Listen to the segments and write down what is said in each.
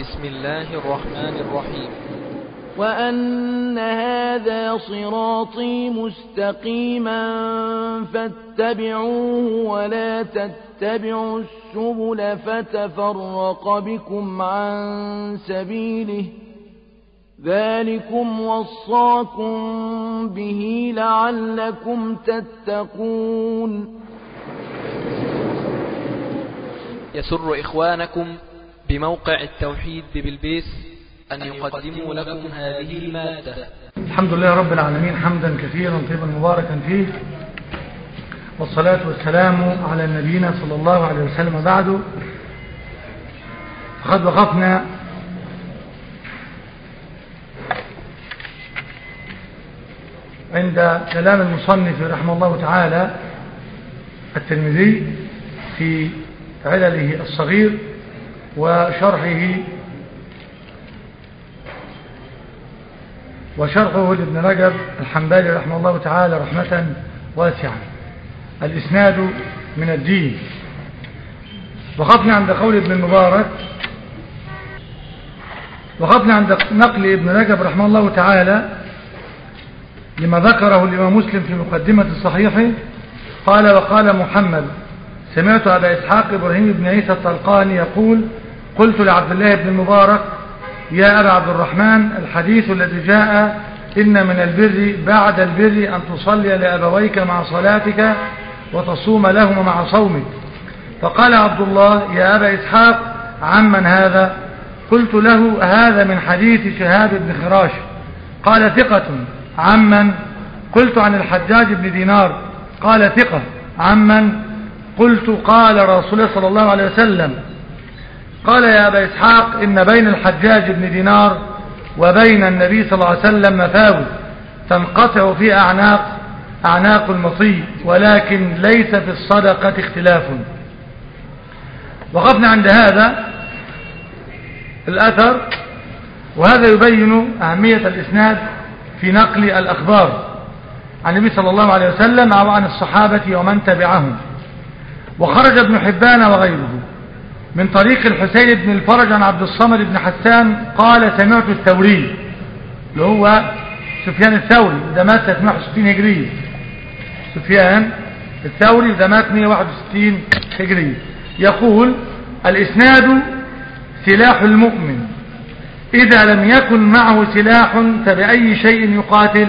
بسم الله الرحمن الرحيم وأن هذا صراطي مستقيما فاتبعوه ولا تتبعوا السبل فتفرق بكم عن سبيله ذلكم وصاكم به لعلكم تتقون يسر إخوانكم بموقع التوحيد بالبيس أن يقدموا لكم هذه المادة الحمد لله رب العالمين حمدا كثيرا طيبا مباركا فيه والصلاة والسلام على نبينا صلى الله عليه وسلم بعد فقد وقفنا عند كلام المصنف رحمه الله تعالى الترمذي في علله الصغير وشرحه وشرحه لابن رجب الحنبالي رحمه الله تعالى رحمة واسعة الإسناد من الدين وقفنا عند قول ابن المبارك وقفنا عند نقل ابن رجب رحمه الله تعالى لما ذكره الإمام مسلم في مقدمة الصحيح قال وقال محمد سمعت أبا إسحاق إبراهيم بن عيسى الطلقاني يقول قلت لعبد الله بن المبارك يا أبا عبد الرحمن الحديث الذي جاء إن من البر بعد البر أن تصلي لأبويك مع صلاتك وتصوم لهما مع صومك فقال عبد الله يا أبا إسحاق عمن هذا قلت له هذا من حديث شهاب بن خراش قال ثقة عمن قلت عن الحجاج بن دينار قال ثقة عمن قلت قال رسول الله صلى الله عليه وسلم قال يا أبا إسحاق إن بين الحجاج بن دينار وبين النبي صلى الله عليه وسلم مفاوز تنقطع في أعناق أعناق المطي ولكن ليس في الصدقة اختلاف وقفنا عند هذا الأثر وهذا يبين أهمية الإسناد في نقل الأخبار عن النبي صلى الله عليه وسلم أو عن الصحابة ومن تبعهم وخرج ابن حبان وغيره من طريق الحسين بن الفرج عن عبد الصمد بن حسان قال سمعت الثوري اللي هو سفيان الثوري ده مات 161 هجرية سفيان الثوري ده مات 161 هجرية يقول الإسناد سلاح المؤمن إذا لم يكن معه سلاح فبأي شيء يقاتل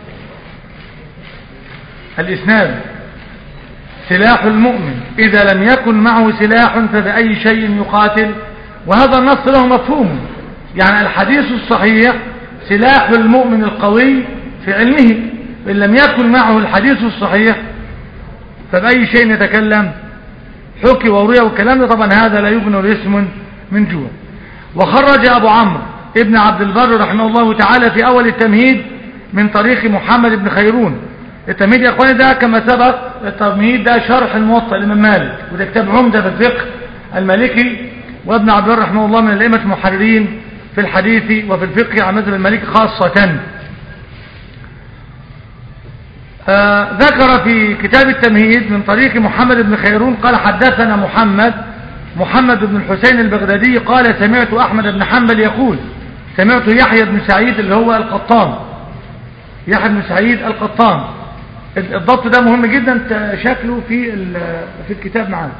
الإسناد سلاح المؤمن إذا لم يكن معه سلاح فبأي شيء يقاتل وهذا النص له مفهوم يعني الحديث الصحيح سلاح المؤمن القوي في علمه إن لم يكن معه الحديث الصحيح فبأي شيء يتكلم حكي وروي والكلام ده طبعا هذا لا يبنى الاسم من جوع وخرج أبو عمرو ابن عبد البر رحمه الله تعالى في أول التمهيد من طريق محمد بن خيرون التمهيد يا اخواني ده كما سبق التمهيد ده شرح الموطأ لمن مالك وده كتاب عمدة في الفقه المالكي وابن عبد الله رحمه الله من الائمه المحررين في الحديث وفي الفقه عن مذهب المالكي خاصة آه ذكر في كتاب التمهيد من طريق محمد بن خيرون قال حدثنا محمد محمد بن الحسين البغدادي قال سمعت أحمد بن حنبل يقول سمعت يحيى بن سعيد اللي هو القطان يحيى بن سعيد القطان الضبط ده مهم جدا شكله في في الكتاب معانا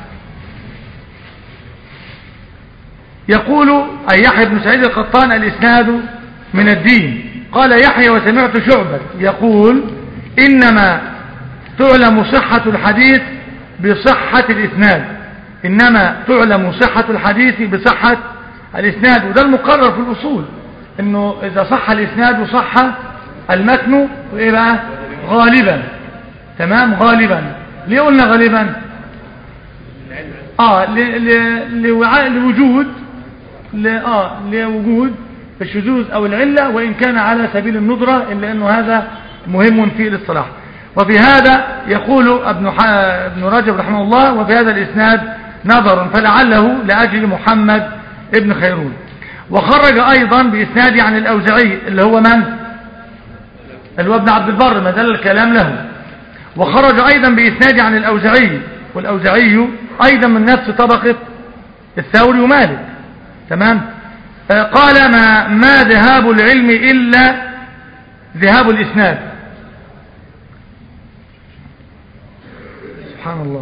يقول أي يحيى بن سعيد القطان الإسناد من الدين قال يحيى وسمعت شعبة يقول إنما تعلم صحة الحديث بصحة الإسناد إنما تعلم صحة الحديث بصحة الإسناد وده المقرر في الأصول إنه إذا صح الإسناد وصح المتن وإيه بقى غالبا تمام غالبا ليه قلنا غالبا اه لوجود اه لوجود الشذوذ او العلة وان كان على سبيل الندرة الا انه هذا مهم في الاصطلاح وفي هذا يقول ابن, ابن رجب رحمه الله وفي هذا الاسناد نظر فلعله لاجل محمد ابن خيرون وخرج ايضا باسناد عن الاوزعي اللي هو من اللي هو ابن عبد البر ما زال الكلام له وخرج أيضا بإسناد عن الأوزعي والأوزعي أيضا من نفس طبقة الثوري ومالك تمام آه، قال ما, ما ذهاب العلم إلا ذهاب الإسناد سبحان الله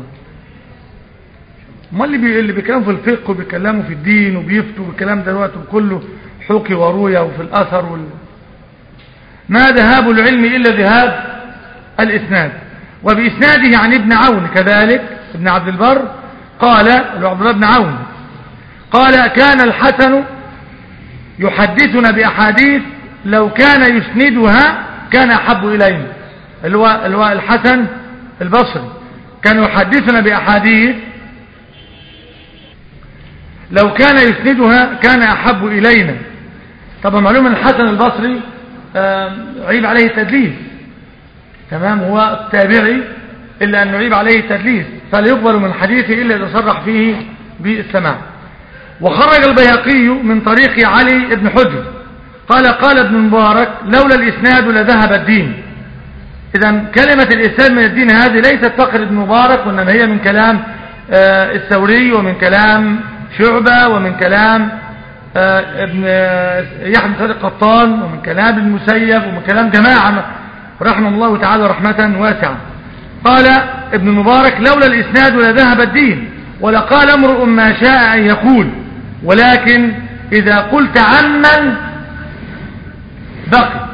ما اللي بي... اللي بيكلموا في الفقه وبيكلموا في الدين وبيفتوا والكلام ده دلوقتي كله حكي وروية وفي الأثر وال... ما ذهاب العلم إلا ذهاب الإسناد وبإسناده عن ابن عون كذلك ابن عبد البر قال عبد الله بن عون قال كان الحسن يحدثنا بأحاديث لو كان يسندها كان أحب إلينا اللي هو الحسن البصري كان يحدثنا بأحاديث لو كان يسندها كان أحب إلينا طبعا معلوم أن الحسن البصري عيب عليه التدليس تمام هو تابعي إلا أن يعيب عليه التدليس فلا يقبل من حديثه إلا إذا صرح فيه بالسماع وخرج البيهقي من طريق علي بن حجر قال قال ابن مبارك لولا الإسناد لذهب الدين إذا كلمة الإسناد من الدين هذه ليست فقر ابن مبارك وإنما هي من كلام الثوري ومن كلام شعبة ومن كلام ابن يحيى بن قطان ومن كلام المسيب ومن كلام جماعة رحمه الله تعالى رحمة واسعة قال ابن المبارك لولا الإسناد لذهب الدين ولقال امرؤ ما شاء أن يقول ولكن إذا قلت عمن بقي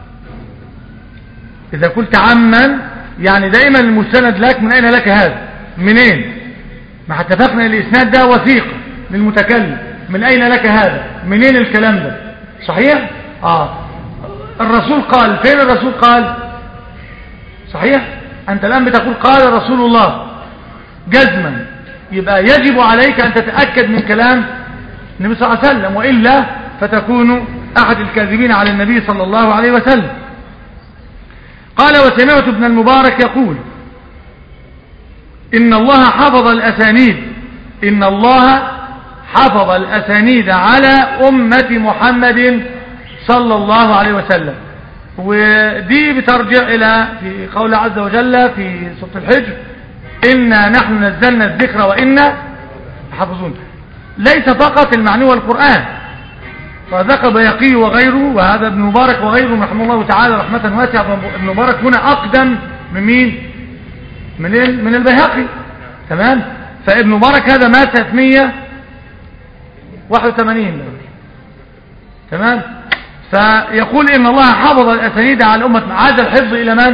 إذا قلت عمن يعني دائما المستند لك من أين لك هذا منين ما اتفقنا الإسناد ده وثيقة للمتكلم من أين لك هذا منين الكلام ده صحيح آه الرسول قال فين الرسول قال صحيح أنت الآن بتقول قال رسول الله جزما يبقى يجب عليك أن تتأكد من كلام النبي صلى الله عليه وسلم وإلا فتكون أحد الكاذبين على النبي صلى الله عليه وسلم قال وسمعت ابن المبارك يقول إن الله حفظ الأسانيد إن الله حفظ الأسانيد على أمة محمد صلى الله عليه وسلم ودي بترجع إلى في قول عز وجل في سورة الحجر إنا نحن نزلنا الذكر وإنا حفظون ليس فقط المعني والقرآن فذكر بيقي وغيره وهذا ابن مبارك وغيره رحمه الله تعالى رحمة واسعة ابن مبارك هنا أقدم من مين من من البيهقي تمام فابن مبارك هذا مات 181 تمام فيقول إن الله حفظ الأسانيد على الأمة عاد الحفظ إلى من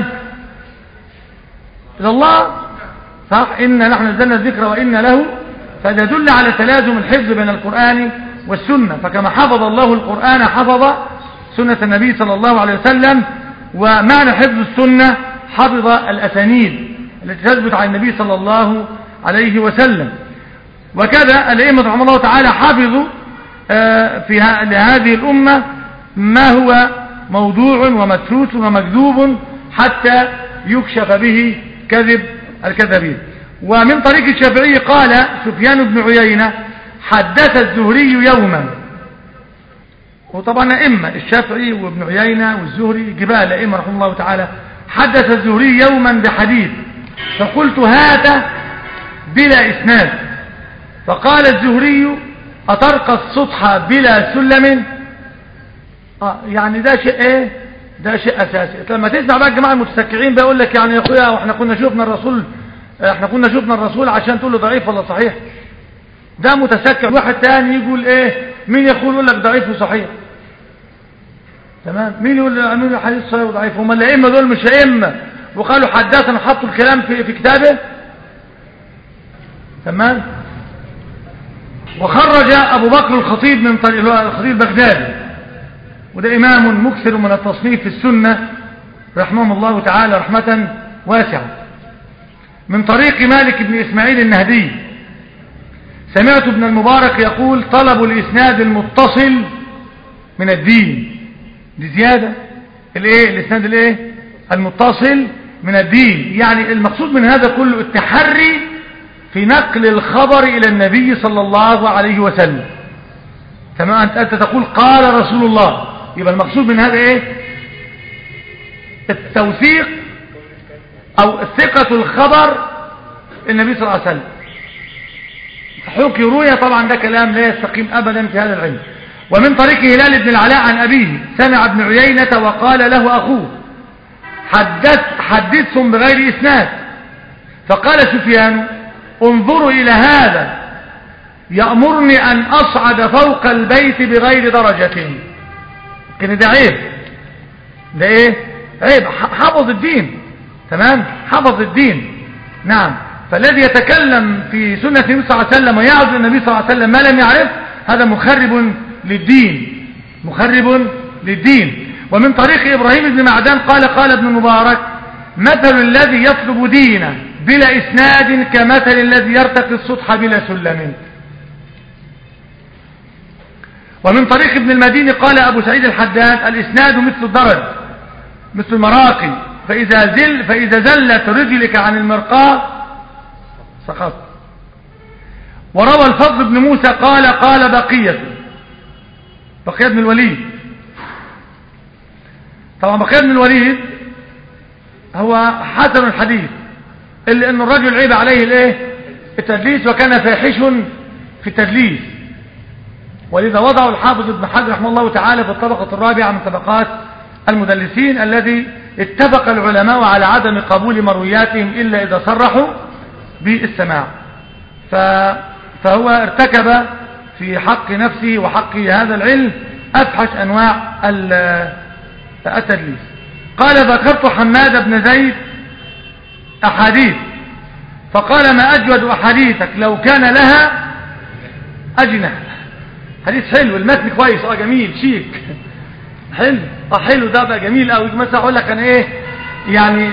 إلى الله صح إن نحن نزلنا الذكر وإن له فده يدل على تلازم الحفظ بين القرآن والسنة فكما حفظ الله القرآن حفظ سنة النبي صلى الله عليه وسلم ومعنى حفظ السنة حفظ الأسانيد التي تثبت عن النبي صلى الله عليه وسلم وكذا الأئمة رحمه الله تعالى حفظوا في هذه الأمة ما هو موضوع ومدسوس ومكذوب حتى يكشف به كذب الكذبين ومن طريق الشافعي قال سفيان بن عيينة حدث الزهري يوما وطبعا أئمة الشافعي وابن عيينة والزهري جبال أئمة رحمه الله تعالى حدث الزهري يوما بحديث فقلت هذا بلا إسناد فقال الزهري أترقى السطح بلا سلم آه يعني ده شيء ايه ده شيء اساسي لما تسمع بقى الجماعه المتسكعين بيقول لك يعني يا اخويا واحنا كنا شفنا الرسول احنا كنا شفنا الرسول عشان تقول له ضعيف ولا صحيح ده متسكع واحد تاني يقول ايه مين يقول يقول لك ضعيف وصحيح تمام مين يقول مين حديث صحيح وضعيف هم الائمه دول مش ائمه وقالوا حدثنا حطوا الكلام في في كتابه تمام وخرج ابو بكر الخطيب من طريق الخطيب البغدادي وده إمام مكثر من التصنيف في السنة رحمه الله تعالى رحمة واسعة من طريق مالك بن إسماعيل النهدي سمعت ابن المبارك يقول طلب الإسناد المتصل من الدين دي زيادة الايه الإسناد الايه المتصل من الدين يعني المقصود من هذا كله التحري في نقل الخبر إلى النبي صلى الله عليه وسلم تمام أنت تقول قال رسول الله يبقى المقصود من هذا ايه التوثيق او ثقة الخبر النبي صلى الله عليه وسلم حكي رؤيا طبعا ده كلام لا يستقيم ابدا في هذا العلم ومن طريق هلال بن العلاء عن أبيه سمع ابن عيينة وقال له أخوه حدث حدثهم بغير إسناد فقال سفيان انظروا إلى هذا يأمرني أن أصعد فوق البيت بغير درجة كان ده عيب ده ايه عيب حفظ الدين تمام حفظ الدين نعم فالذي يتكلم في سنة النبي صلى الله عليه وسلم ويعرض النبي صلى الله عليه وسلم ما لم يعرف هذا مخرب للدين مخرب للدين ومن طريق إبراهيم بن معدان قال قال ابن مبارك مثل الذي يطلب دينه بلا إسناد كمثل الذي يرتقي السطح بلا سلم ومن طريق ابن المديني قال أبو سعيد الحداد الإسناد مثل الدرج مثل المراقي فإذا, زل فإذا زلت رجلك عن المرقاة سقط وروى الفضل بن موسى قال قال بقية بقية بن الوليد طبعا بقية بن الوليد هو حسن الحديث إلا أن الرجل عيب عليه الايه التدليس وكان فاحش في التدليس ولذا وضعه الحافظ ابن حجر رحمه الله تعالى في الطبقة الرابعة من طبقات المدلسين الذي اتفق العلماء على عدم قبول مروياتهم إلا إذا صرحوا بالسماع فهو ارتكب في حق نفسه وحق هذا العلم أفحش أنواع التدليس قال ذكرت حماد بن زيد أحاديث فقال ما أجود أحاديثك لو كان لها أجنح حديث حلو المتن كويس اه جميل شيك حلو اه حلو ده بقى جميل قوي مثلا اقول لك انا ايه يعني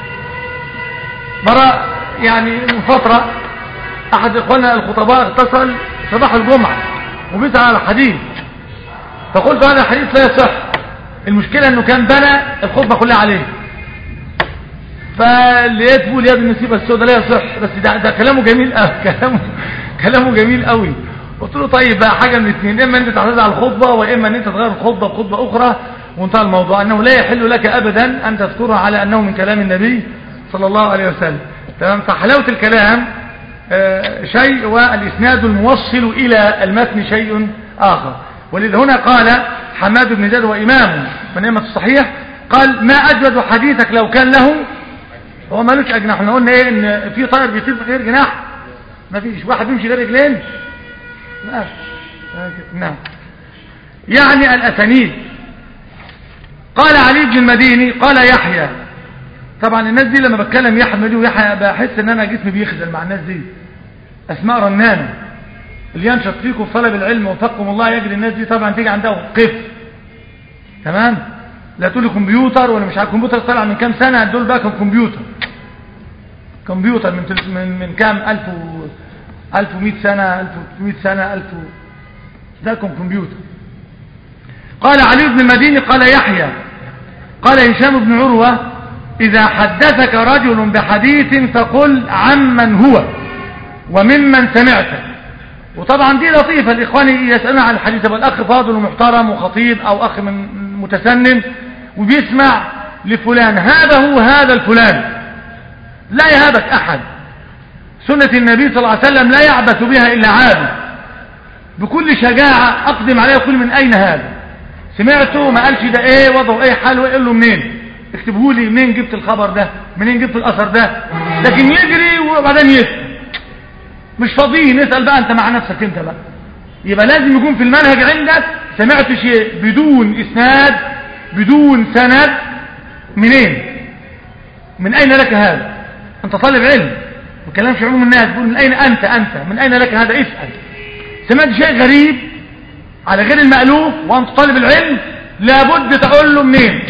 مرة يعني من فترة احد اخواننا الخطباء اتصل صباح الجمعة وبيسأل على حديث فقلت هذا الحديث لا يصح المشكلة انه كان بنى الخطبة كلها عليه فلقيت بقول يا ابن النسيبة السوداء لا يصح بس ده, ده كلامه جميل قوي كلامه كلامه جميل قوي قلت له طيب بقى حاجة من الاثنين اما انت تعترض على الخطبة واما ان انت تغير الخطبة بخطبة اخرى وانتهى الموضوع انه لا يحل لك ابدا ان تذكرها على انه من كلام النبي صلى الله عليه وسلم تمام فحلاوة الكلام آه شيء والاسناد الموصل الى المتن شيء اخر ولذا هنا قال حماد بن زيد وامام من ائمه الصحيح قال ما اجود حديثك لو كان له هو مالوش اجناح احنا قلنا ايه ان في طائر بيطير غير جناح ما فيش واحد بيمشي غير رجلين نعم يعني الأسانيد قال علي بن المديني قال يحيى طبعا الناس دي لما بتكلم يحيى ويحيى بحس ان انا جسمي بيخزل مع الناس دي اسماء رنانه اللي ينشط فيكم في طلب العلم وفقكم الله يجري الناس دي طبعا تيجي عندها قف تمام لا تقول لي كمبيوتر ولا مش عارف كمبيوتر طلع من كام سنه دول بقى كان كمبيوتر كمبيوتر من من من كام 1000 و 1100 سنة 1300 سنة 1000 ده كان كمبيوتر قال علي بن المديني قال يحيى قال هشام بن عروة إذا حدثك رجل بحديث فقل عمن هو وممن سمعته وطبعا دي لطيفة الإخوان يسألون عن الحديث والأخ فاضل ومحترم وخطيب أو أخ من متسنن وبيسمع لفلان هذا هو هذا الفلان لا يهابك أحد سنة النبي صلى الله عليه وسلم لا يعبث بها إلا عابد بكل شجاعة أقدم عليه كل من أين هذا سمعته ما قالش ده ايه وضعه ايه حاله ايه له منين اكتبه لي منين جبت الخبر ده منين جبت الاثر ده لكن يجري وبعدين يسأل مش فاضيين نسأل بقى انت مع نفسك انت بقى يبقى لازم يكون في المنهج عندك سمعت شيء بدون اسناد بدون سند منين من اين لك هذا انت طالب علم ما كلامش عموم الناس بيقول من اين انت انت من اين لك هذا اسأل سمعت شيء غريب على غير المألوف وانت طالب العلم لابد تقول له منين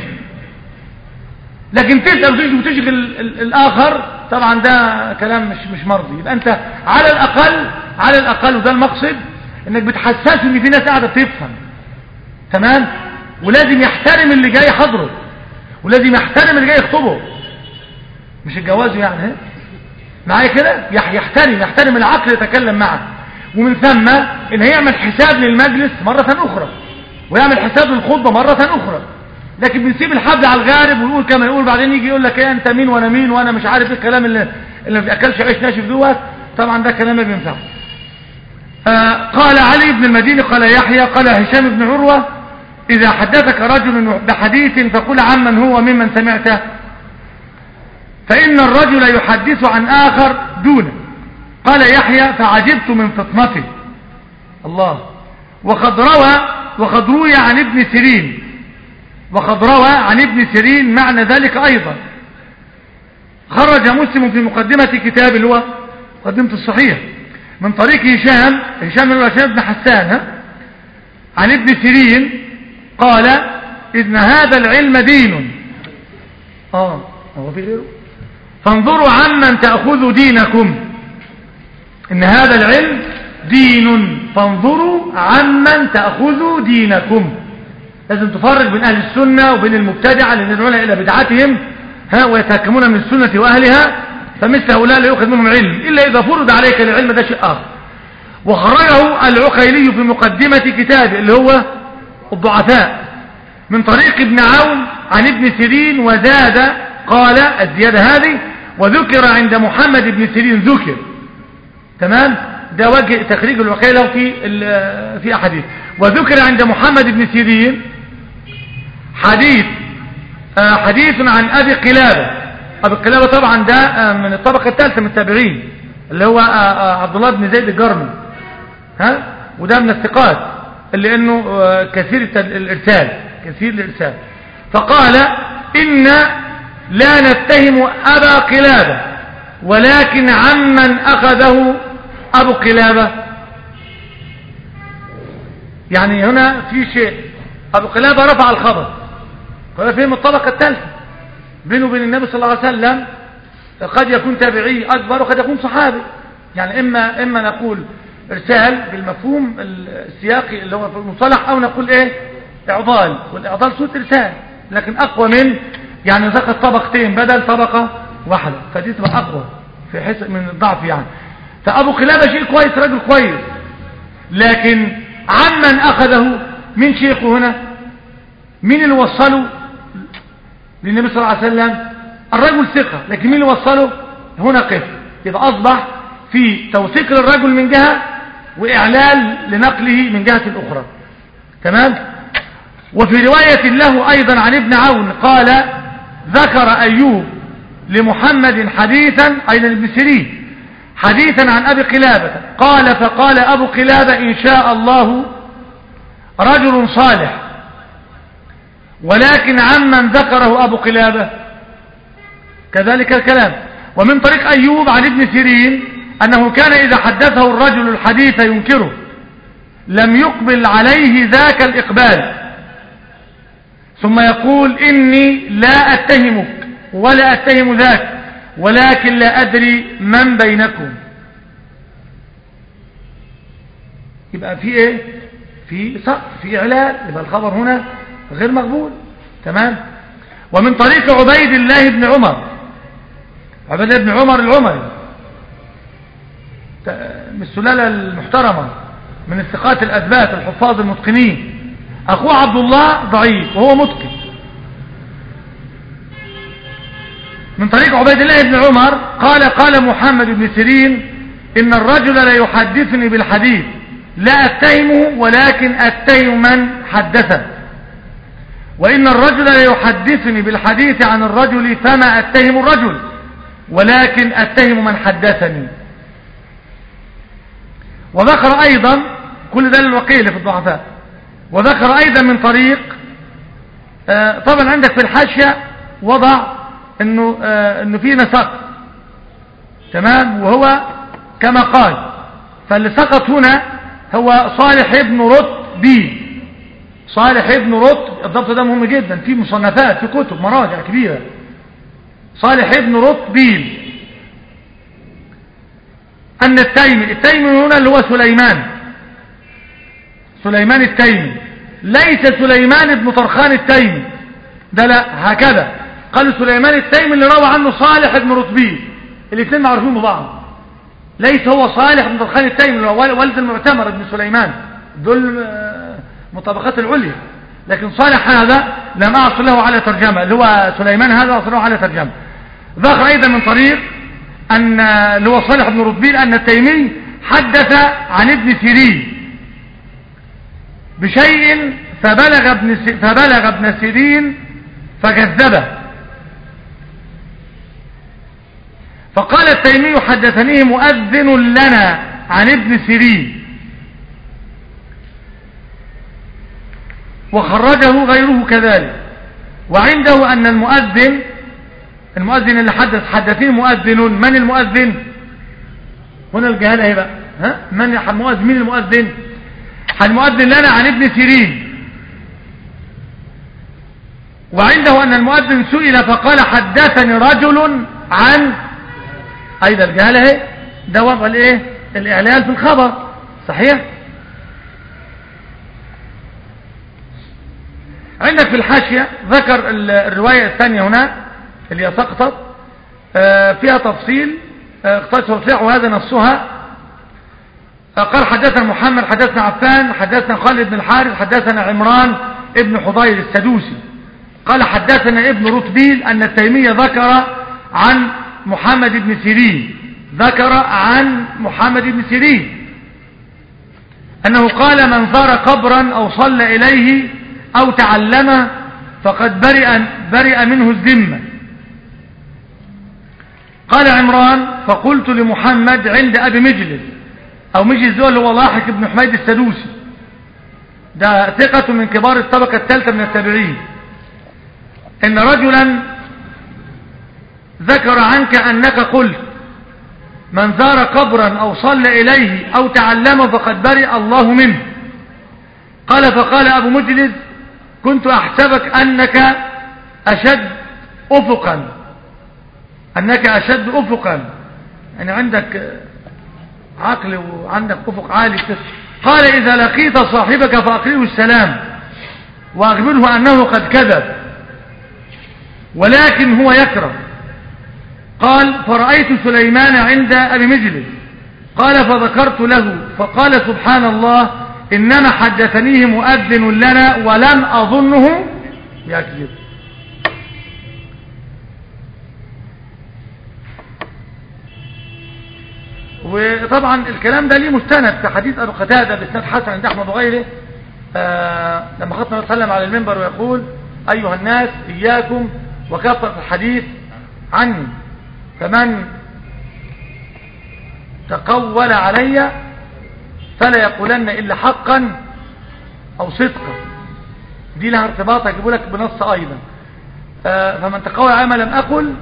لكن تسأل وتشغل وتشغل الآخر طبعا ده كلام مش مش مرضي يبقى انت على الأقل على الأقل وده المقصد انك بتحسسه ان في ناس قاعدة تفهم تمام ولازم يحترم اللي جاي حضره ولازم يحترم اللي جاي يخطبه مش الجواز يعني ها معايا كده يحترم يحترم العقل يتكلم معه ومن ثم ان هيعمل حساب للمجلس مرة اخرى ويعمل حساب للخطبة مرة اخرى لكن بنسيب الحبل على الغارب ويقول كما يقول بعدين يجي يقول لك ايه انت مين وانا مين وانا مش عارف ايه الكلام اللي اللي ما بياكلش عيش ناشف دوت طبعا ده كلام ما بينفعش آه قال علي بن المديني قال يحيى قال هشام بن عروة إذا حدثك رجل بحديث فقل عمن هو ممن سمعته فإن الرجل يحدث عن آخر دونه قال يحيى فعجبت من فطنته الله وقد روى وقد روي عن ابن سيرين وقد روى عن ابن سيرين معنى ذلك أيضا خرج مسلم في مقدمة كتاب اللي هو مقدمة الصحيح من طريق هشام هشام بن هشام بن حسان ها؟ عن ابن سيرين قال إن هذا العلم دين اه هو في غيره فانظروا عمن تأخذوا دينكم إن هذا العلم دين فانظروا عمن تأخذوا دينكم لازم تفرق بين أهل السنة وبين المبتدعة اللي يدعون إلى بدعتهم ها ويتهكمون من السنة وأهلها فمثل هؤلاء لا يؤخذ منهم علم إلا إذا فرض عليك العلم ده شيء آخر وخرجه العقيلي في مقدمة كتابه اللي هو الضعفاء من طريق ابن عون عن ابن سيرين وزاد قال الزيادة هذه وذكر عند محمد بن سيرين ذكر تمام ده وجه تخريج الوكالة في في أحاديث وذكر عند محمد بن سيرين حديث حديث عن أبي قلابة أبي قلابة طبعا ده من الطبقة الثالثة من التابعين اللي هو عبد الله بن زيد الجرمي ها وده من الثقات اللي انه كثير الارسال كثير الارسال فقال ان لا نتهم ابا قلابه ولكن عمن اخذه ابو قلابه يعني هنا في شيء ابو قلابه رفع الخبر قال فيهم الطبقه الثالثه بينه وبين النبي صلى الله عليه وسلم قد يكون تابعي اكبر وقد يكون صحابي يعني اما اما نقول ارسال بالمفهوم السياقي اللي هو في المصطلح او نقول ايه اعضال والاعضال صوت ارسال لكن اقوى من يعني ذكر طبقتين بدل طبقة واحدة فدي تبقى اقوى في حيث من الضعف يعني فابو قلابة شيء كويس رجل كويس لكن عمن اخذه من شيخه هنا مين اللي وصله للنبي صلى الله عليه وسلم الرجل ثقة لكن مين اللي وصله هنا قف يبقى اصبح في توثيق للرجل من جهة وإعلال لنقله من جهة أخرى تمام وفي رواية له أيضا عن ابن عون قال ذكر أيوب لمحمد حديثا أيضا ابن سيرين حديثا عن أبي قلابة قال فقال أبو قلابة إن شاء الله رجل صالح ولكن عمن ذكره أبو قلابة كذلك الكلام ومن طريق أيوب عن ابن سيرين أنه كان إذا حدثه الرجل الحديث ينكره لم يقبل عليه ذاك الإقبال ثم يقول إني لا أتهمك ولا أتهم ذاك ولكن لا أدري من بينكم يبقى في إيه في سقف في إعلال يبقى الخبر هنا غير مقبول تمام ومن طريق عبيد الله بن عمر عبيد الله بن عمر العمري من السلالة المحترمة من الثقات الأثبات الحفاظ المتقنين أخوه عبد الله ضعيف وهو متقن من طريق عبيد الله بن عمر قال قال محمد بن سيرين إن الرجل لا يحدثني بالحديث لا أتهمه ولكن أتهم من حدثه وإن الرجل لا يحدثني بالحديث عن الرجل فما أتهم الرجل ولكن أتهم من حدثني وذكر أيضا كل ده الوقيل في الضعفاء وذكر أيضا من طريق آه طبعا عندك في الحاشية وضع انه, آه إنه في نسق تمام وهو كما قال فاللي سقط هنا هو صالح ابن رط بي صالح ابن رط الضبط ده مهم جدا في مصنفات في كتب مراجع كبيرة صالح ابن رط بيل أن التيمي التيمي هنا اللي هو سليمان سليمان التيمي ليس سليمان بن طرخان التيمي ده لا هكذا قالوا سليمان التيمي اللي روى عنه صالح بن رطبيل الاثنين معروفين ببعض ليس هو صالح بن طرخان التيمي اللي هو والد المعتمر بن سليمان دول مطابقات العليا لكن صالح هذا لم أعصر له على ترجمة اللي هو سليمان هذا أعصر له على ترجمة ذكر أيضا من طريق أن اللي هو صالح بن رطبيل أن التيمي حدث عن ابن سيرين بشيء فبلغ ابن, فبلغ ابن سيرين فكذبه فقال التيمي حدثنيه مؤذن لنا عن ابن سيرين وخرجه غيره كذلك وعنده أن المؤذن المؤذن اللي حدث حدثين مؤذن من المؤذن هنا الجهالة اهي بقى ها من المؤذن مين المؤذن المؤذن لنا عن ابن سيرين وعنده أن المؤذن سئل فقال حدثني رجل عن أيضا الجهالة اهي ده وضع الايه الإعلان في الخبر صحيح عندك في الحاشية ذكر الرواية الثانية هنا اللي هي سقطت فيها تفصيل اختصر فيها وهذا نصها قال حدثنا محمد حدثنا عفان حدثنا خالد بن الحارث حدثنا عمران ابن حضير السدوسي قال حدثنا ابن رتبيل أن التيمية ذكر عن محمد بن سيرين ذكر عن محمد بن سيرين أنه قال من زار قبرا أو صلى إليه أو تعلمه فقد برئ, برئ منه الذمة قال عمران فقلت لمحمد عند أبي مجلس أو مجلس ذو اللي هو لاحق بن حميد السدوسي ده ثقة من كبار الطبقة الثالثة من التابعين إن رجلا ذكر عنك أنك قلت من زار قبرا أو صلى إليه أو تعلمه فقد برئ الله منه قال فقال أبو مجلس كنت أحسبك أنك أشد أفقا أنك أشد أفقا يعني عندك عقل وعندك أفق عالي قال إذا لقيت صاحبك فأقرئه السلام وأخبره أنه قد كذب ولكن هو يكره قال فرأيت سليمان عند أبي مجلس قال فذكرت له فقال سبحان الله إنما حدثنيه مؤذن لنا ولم أظنه يكذب وطبعا الكلام ده ليه مستند في حديث أبو قتادة بإسناد حسن عند أحمد وغيره آه لما خطنا وسلم على المنبر ويقول أيها الناس إياكم وكثرة الحديث عني فمن تقول علي فلا يقولن إلا حقا أو صدقا دي لها ارتباط أجيبه لك بنص أيضا آه فمن تقول علي ما لم أقل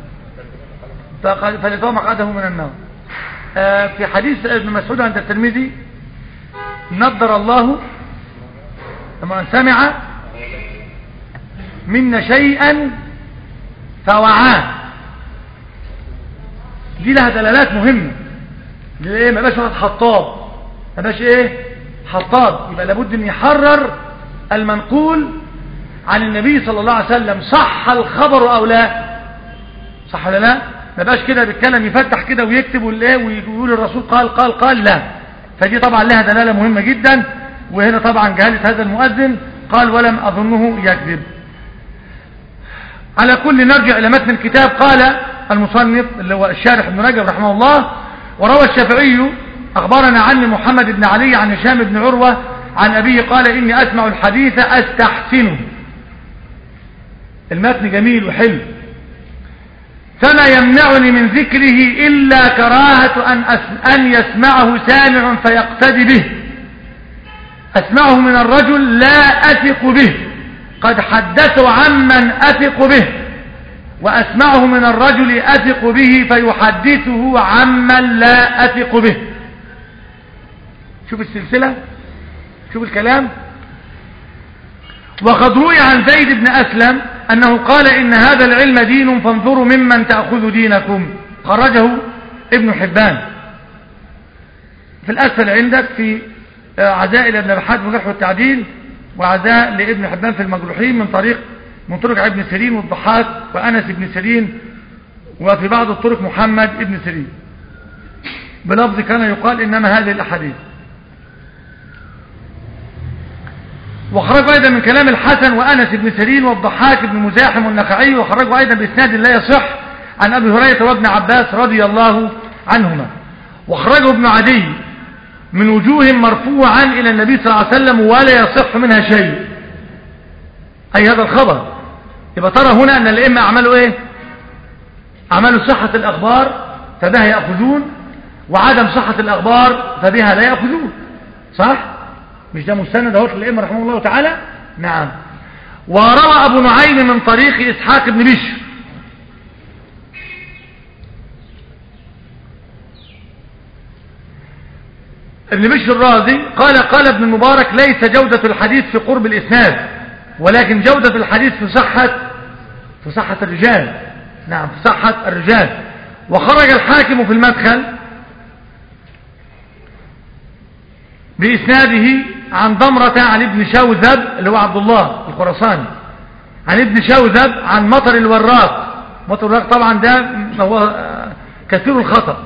فليتوى مقعده من النار آه في حديث ابن مسعود عند الترمذي نضر الله لما سمع منا شيئا فوعاه دي لها دلالات مهمة ليه ما بقاش واحد حطاب ما بقاش ايه حطاب يبقى لابد ان يحرر المنقول عن النبي صلى الله عليه وسلم صح الخبر او لا صح ولا لا ما بقاش كده بيتكلم يفتح كده ويكتب والايه ويقول الرسول قال قال قال لا فدي طبعا لها دلاله مهمه جدا وهنا طبعا جهاله هذا المؤذن قال ولم اظنه يكذب على كل نرجع الى متن الكتاب قال المصنف اللي هو الشارح ابن رجب رحمه الله وروى الشافعي اخبرنا عني محمد بن علي عن هشام بن عروه عن ابيه قال اني اسمع الحديث استحسنه المتن جميل وحلو فما يمنعني من ذكره إلا كراهة أن, أن يسمعه سامع فيقتدي به أسمعه من الرجل لا أثق به قد حدثوا عمن أثق به وأسمعه من الرجل أثق به فيحدثه عمن لا أثق به شوف السلسلة شوف الكلام وقد روي عن زيد بن أسلم أنه قال إن هذا العلم دين فانظروا ممن تأخذ دينكم خرجه ابن حبان في الأسفل عندك في عزاء لابن بحاد مجرح والتعديل وعزاء لابن حبان في المجروحين من طريق من طرق ابن سيرين والضحاك وأنس بن سيرين وفي بعض الطرق محمد ابن سيرين بلفظ كان يقال إنما هذه الأحاديث وخرجوا أيضا من كلام الحسن وأنس بن سيرين والضحاك بن مزاحم والنخعي وخرجوا أيضا بإسناد لا يصح عن أبي هريرة وابن عباس رضي الله عنهما واخرجه ابن عدي من وجوه مرفوعا إلى النبي صلى الله عليه وسلم ولا يصح منها شيء أي هذا الخبر يبقى ترى هنا أن الأئمة أعملوا إيه أعملوا صحة الأخبار فبها يأخذون وعدم صحة الأخبار فبها لا يأخذون صح مش ده مستند اهو للأئمة رحمه الله تعالى نعم وروى أبو نعيم من طريق إسحاق بن بشر ابن بشر الرازي قال قال ابن المبارك ليس جودة الحديث في قرب الإسناد ولكن جودة الحديث في صحة في صحة الرجال نعم في صحة الرجال وخرج الحاكم في المدخل بإسناده عن ضمرة عن ابن شوذب اللي هو عبد الله الخراساني عن ابن شوذب عن مطر الوراق مطر الوراق طبعا ده هو كثير الخطأ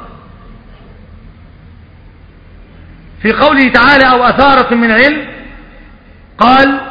في قوله تعالى أو أثارة من علم قال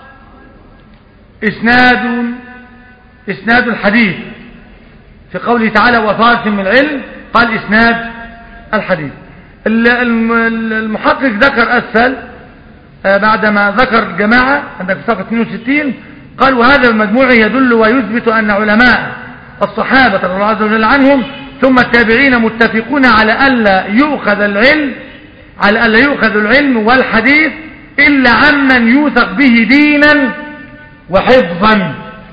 إسناد إسناد الحديث في قوله تعالى وأثارة من علم قال إسناد الحديث المحقق ذكر أسفل بعدما ذكر الجماعة عندك في صفحة 62 قال وهذا المجموع يدل ويثبت أن علماء الصحابة رضي الله عز وجل عنهم ثم التابعين متفقون على ألا يؤخذ العلم على ألا يؤخذ العلم والحديث إلا عمن يوثق به دينا وحفظا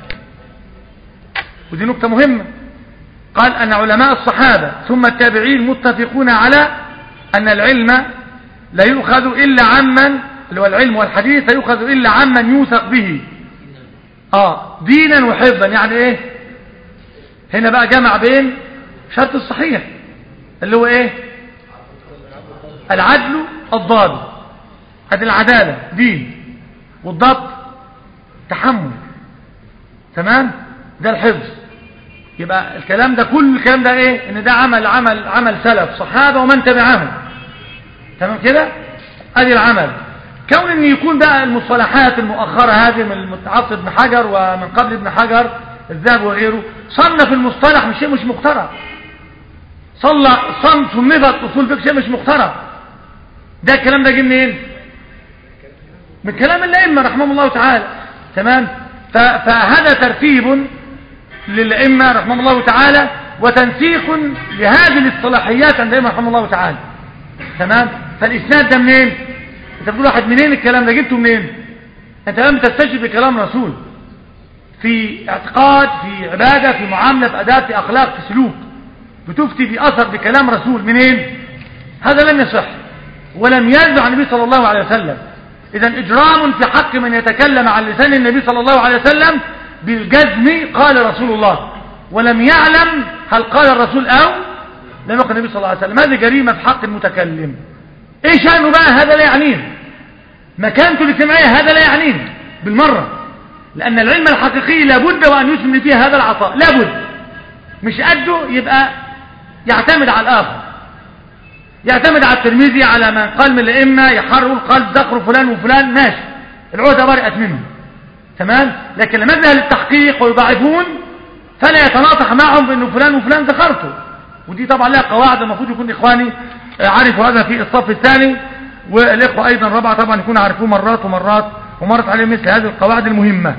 ودي نقطة مهمة قال أن علماء الصحابة ثم التابعين متفقون على أن العلم لا يؤخذ إلا عمن اللي هو العلم والحديث لا يؤخذ إلا عمن يوثق به آه دينا وحفظا يعني إيه هنا بقى جمع بين شرط الصحيح اللي هو إيه العدل الضابط هذه العدالة دين والضبط تحمل تمام ده الحفظ يبقى الكلام ده كل الكلام ده ايه ان ده عمل عمل عمل سلف صحابه ومن تبعهم تمام كده ادي العمل كون ان يكون بقى المصطلحات المؤخره هذه من المتعصب ابن حجر ومن قبل ابن حجر الذهب وغيره صنف المصطلح مش شيء مش مخترع صلى صنف صنفت اصول فقه شيء مش مخترع ده الكلام ده جه منين من كلام الائمه رحمهم الله تعالى تمام فهذا ترتيب للائمه رحمهم الله تعالى وتنسيق لهذه الاصطلاحيات عند الائمه رحمهم الله تعالى تمام فالاسناد ده منين انت بتقول واحد منين الكلام ده جبته منين انت لم تستشهد بكلام رسول في اعتقاد في عباده في معامله في اداب في اخلاق في سلوك بتفتي باثر بكلام رسول منين هذا لم يصح ولم يرد عن النبي صلى الله عليه وسلم اذا اجرام في حق من يتكلم عن لسان النبي صلى الله عليه وسلم بالجزم قال رسول الله ولم يعلم هل قال الرسول او لم يقل النبي صلى الله عليه وسلم هذه جريمه في حق المتكلم ايه شأنه بقى هذا لا يعنيه مكانته الاجتماعية هذا لا يعنيه بالمرة لأن العلم الحقيقي لابد وأن يسمن فيه هذا العطاء لابد مش قده يبقى يعتمد على الآخر يعتمد على الترمذي على من قال من الأئمة يحرر قال ذكر فلان وفلان ماشي العهدة برئت منه تمام لكن لما يذهب للتحقيق ويضاعفون فلا يتناطح معهم بأنه فلان وفلان ذكرته ودي طبعا لها قواعد المفروض يكون إخواني عرفوا هذا في الصف الثاني والإخوة أيضا ربع طبعا يكون عرفوه مرات ومرات ومرت عليهم مثل هذه القواعد المهمة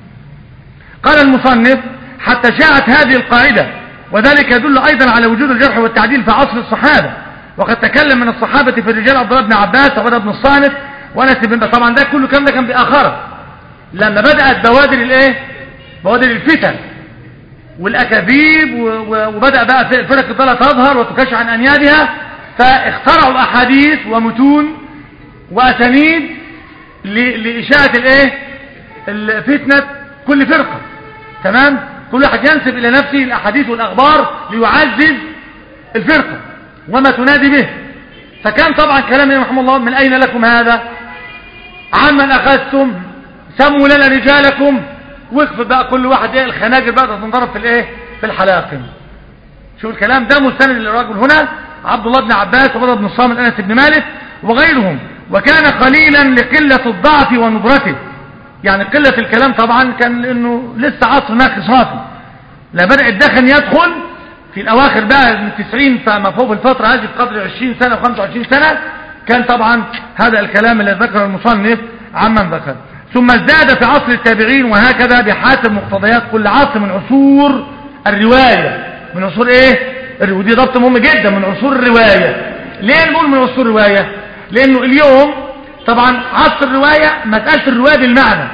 قال المصنف حتى شاعت هذه القاعدة وذلك يدل أيضا على وجود الجرح والتعديل في عصر الصحابة وقد تكلم من الصحابة في الرجال عبد الله بن عباس وعبد بن الصامت وانس بن طبعا ده كله كلام ده كان بآخره لما بدأت بوادر الايه بوادر الفتن والأكاذيب وبدأ بقى فرق الضلة تظهر وتكشف عن أنيابها فاخترعوا أحاديث ومتون وأسانيد لإشاعة الإيه فتنة كل فرقة تمام كل واحد ينسب إلى نفسه الأحاديث والأخبار ليعزز الفرقة وما تنادي به فكان طبعا كلام رحمه الله من أين لكم هذا عمن أخذتم سموا لنا رجالكم وقف بقى كل واحد ايه الخناجر بقى تنضرب في الايه في الحلاقم شوف الكلام ده مستند للرجل هنا عبد الله بن عباس وبدر بن الصامت انس بن مالك وغيرهم وكان قليلا لقلة الضعف وندرته يعني قلة الكلام طبعا كان لانه لسه عصر ناقص صافي لا بدأ الدخن يدخل في الأواخر بقى من 90 فما فوق الفترة هذه بقدر 20 سنة و25 سنة كان طبعا هذا الكلام الذي ذكره المصنف عمن ذكر ثم ازداد في عصر التابعين وهكذا بحسب مقتضيات كل عصر من عصور الرواية من عصور ايه ودي ضبط مهم جدا من عصور الرواية ليه نقول من عصور الرواية لانه اليوم طبعا عصر الرواية مسألة الرواية بالمعنى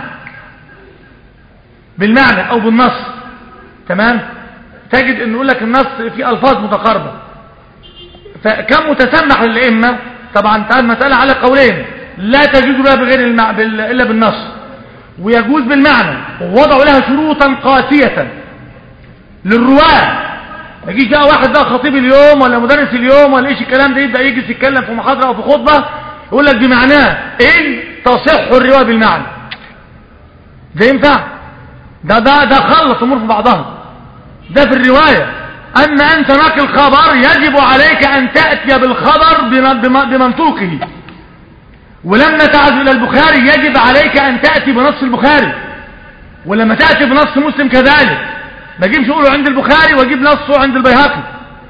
بالمعنى او بالنص تمام تجد ان يقول لك النص في الفاظ متقاربة فكم متسمح للائمه طبعا تعال مسألة على قولين لا تجوز لها بغير المع... بال... الا بالنص ويجوز بالمعنى ووضعوا لها شروطا قاسية للرواة ما يجيش بقى واحد بقى خطيب اليوم ولا مدرس اليوم ولا ايش الكلام ده يبدا يجلس يتكلم في محاضره او في خطبه يقول لك بمعناه ان تصح الروايه بالمعنى ده ينفع ده ده ده خلص امور في بعضها ده في الروايه اما انت ناقل خبر يجب عليك ان تاتي بالخبر بمنطوقه ولما تعزل الى البخاري يجب عليك ان تاتي بنص البخاري ولما تاتي بنص مسلم كذلك ما اجيبش اقوله عند البخاري واجيب نصه عند البيهقي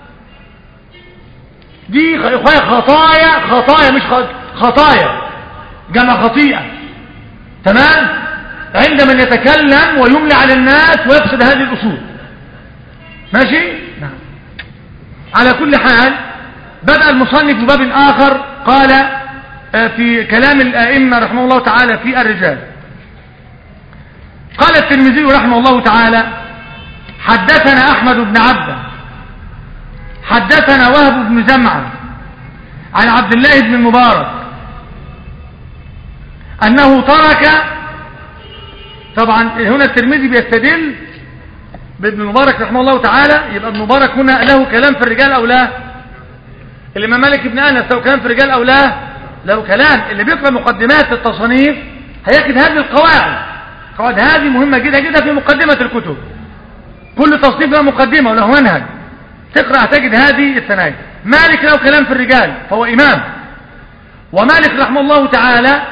دي خطايا خطايا مش خطايا جمع خطيئة تمام عند من يتكلم ويملي على الناس ويفسد هذه الأصول ماشي نعم على كل حال بدأ المصنف بباب آخر قال في كلام الآئمة رحمه الله تعالى في الرجال قال الترمذي رحمه الله تعالى حدثنا أحمد بن عبده حدثنا وهب بن جمعة عن عبد الله بن المبارك أنه ترك طبعا هنا الترمذي بيستدل بابن المبارك رحمه الله تعالى يبقى ابن المبارك هنا له كلام في الرجال أو لا الإمام مالك بن أنس له كلام في الرجال أو لا له كلام اللي بيقرأ مقدمات التصانيف هيجد هذه القواعد القواعد هذه مهمة جدا جدا في مقدمة الكتب كل تصنيف له مقدمة وله منهج تقرأ تجد هذه الثنايا مالك له كلام في الرجال فهو إمام ومالك رحمه الله تعالى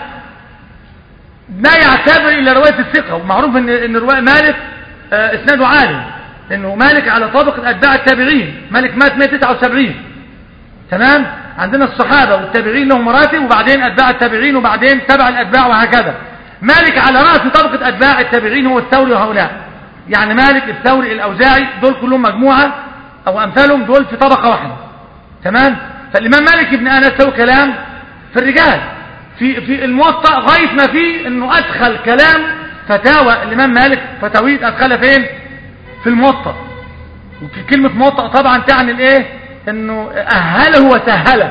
لا يعتبر إلا رواية الثقة ومعروف أن, إن رواية مالك آه اسناده عالي لأنه مالك على طبقة أتباع التابعين مالك مات 179 تمام عندنا الصحابة والتابعين لهم مراتب وبعدين أتباع التابعين وبعدين تبع الأتباع وهكذا مالك على رأس طبقة أتباع التابعين هو الثوري وهؤلاء يعني مالك الثوري الأوزاعي دول كلهم مجموعة أو أمثالهم دول في طبقة واحدة تمام فالإمام مالك ابن أنس له كلام في الرجال في في الموطأ غاية ما فيه انه ادخل كلام فتاوى الامام مالك فتاويد ادخلها فين في الموطأ وكلمة موطأ طبعا تعني الايه انه اهله وسهله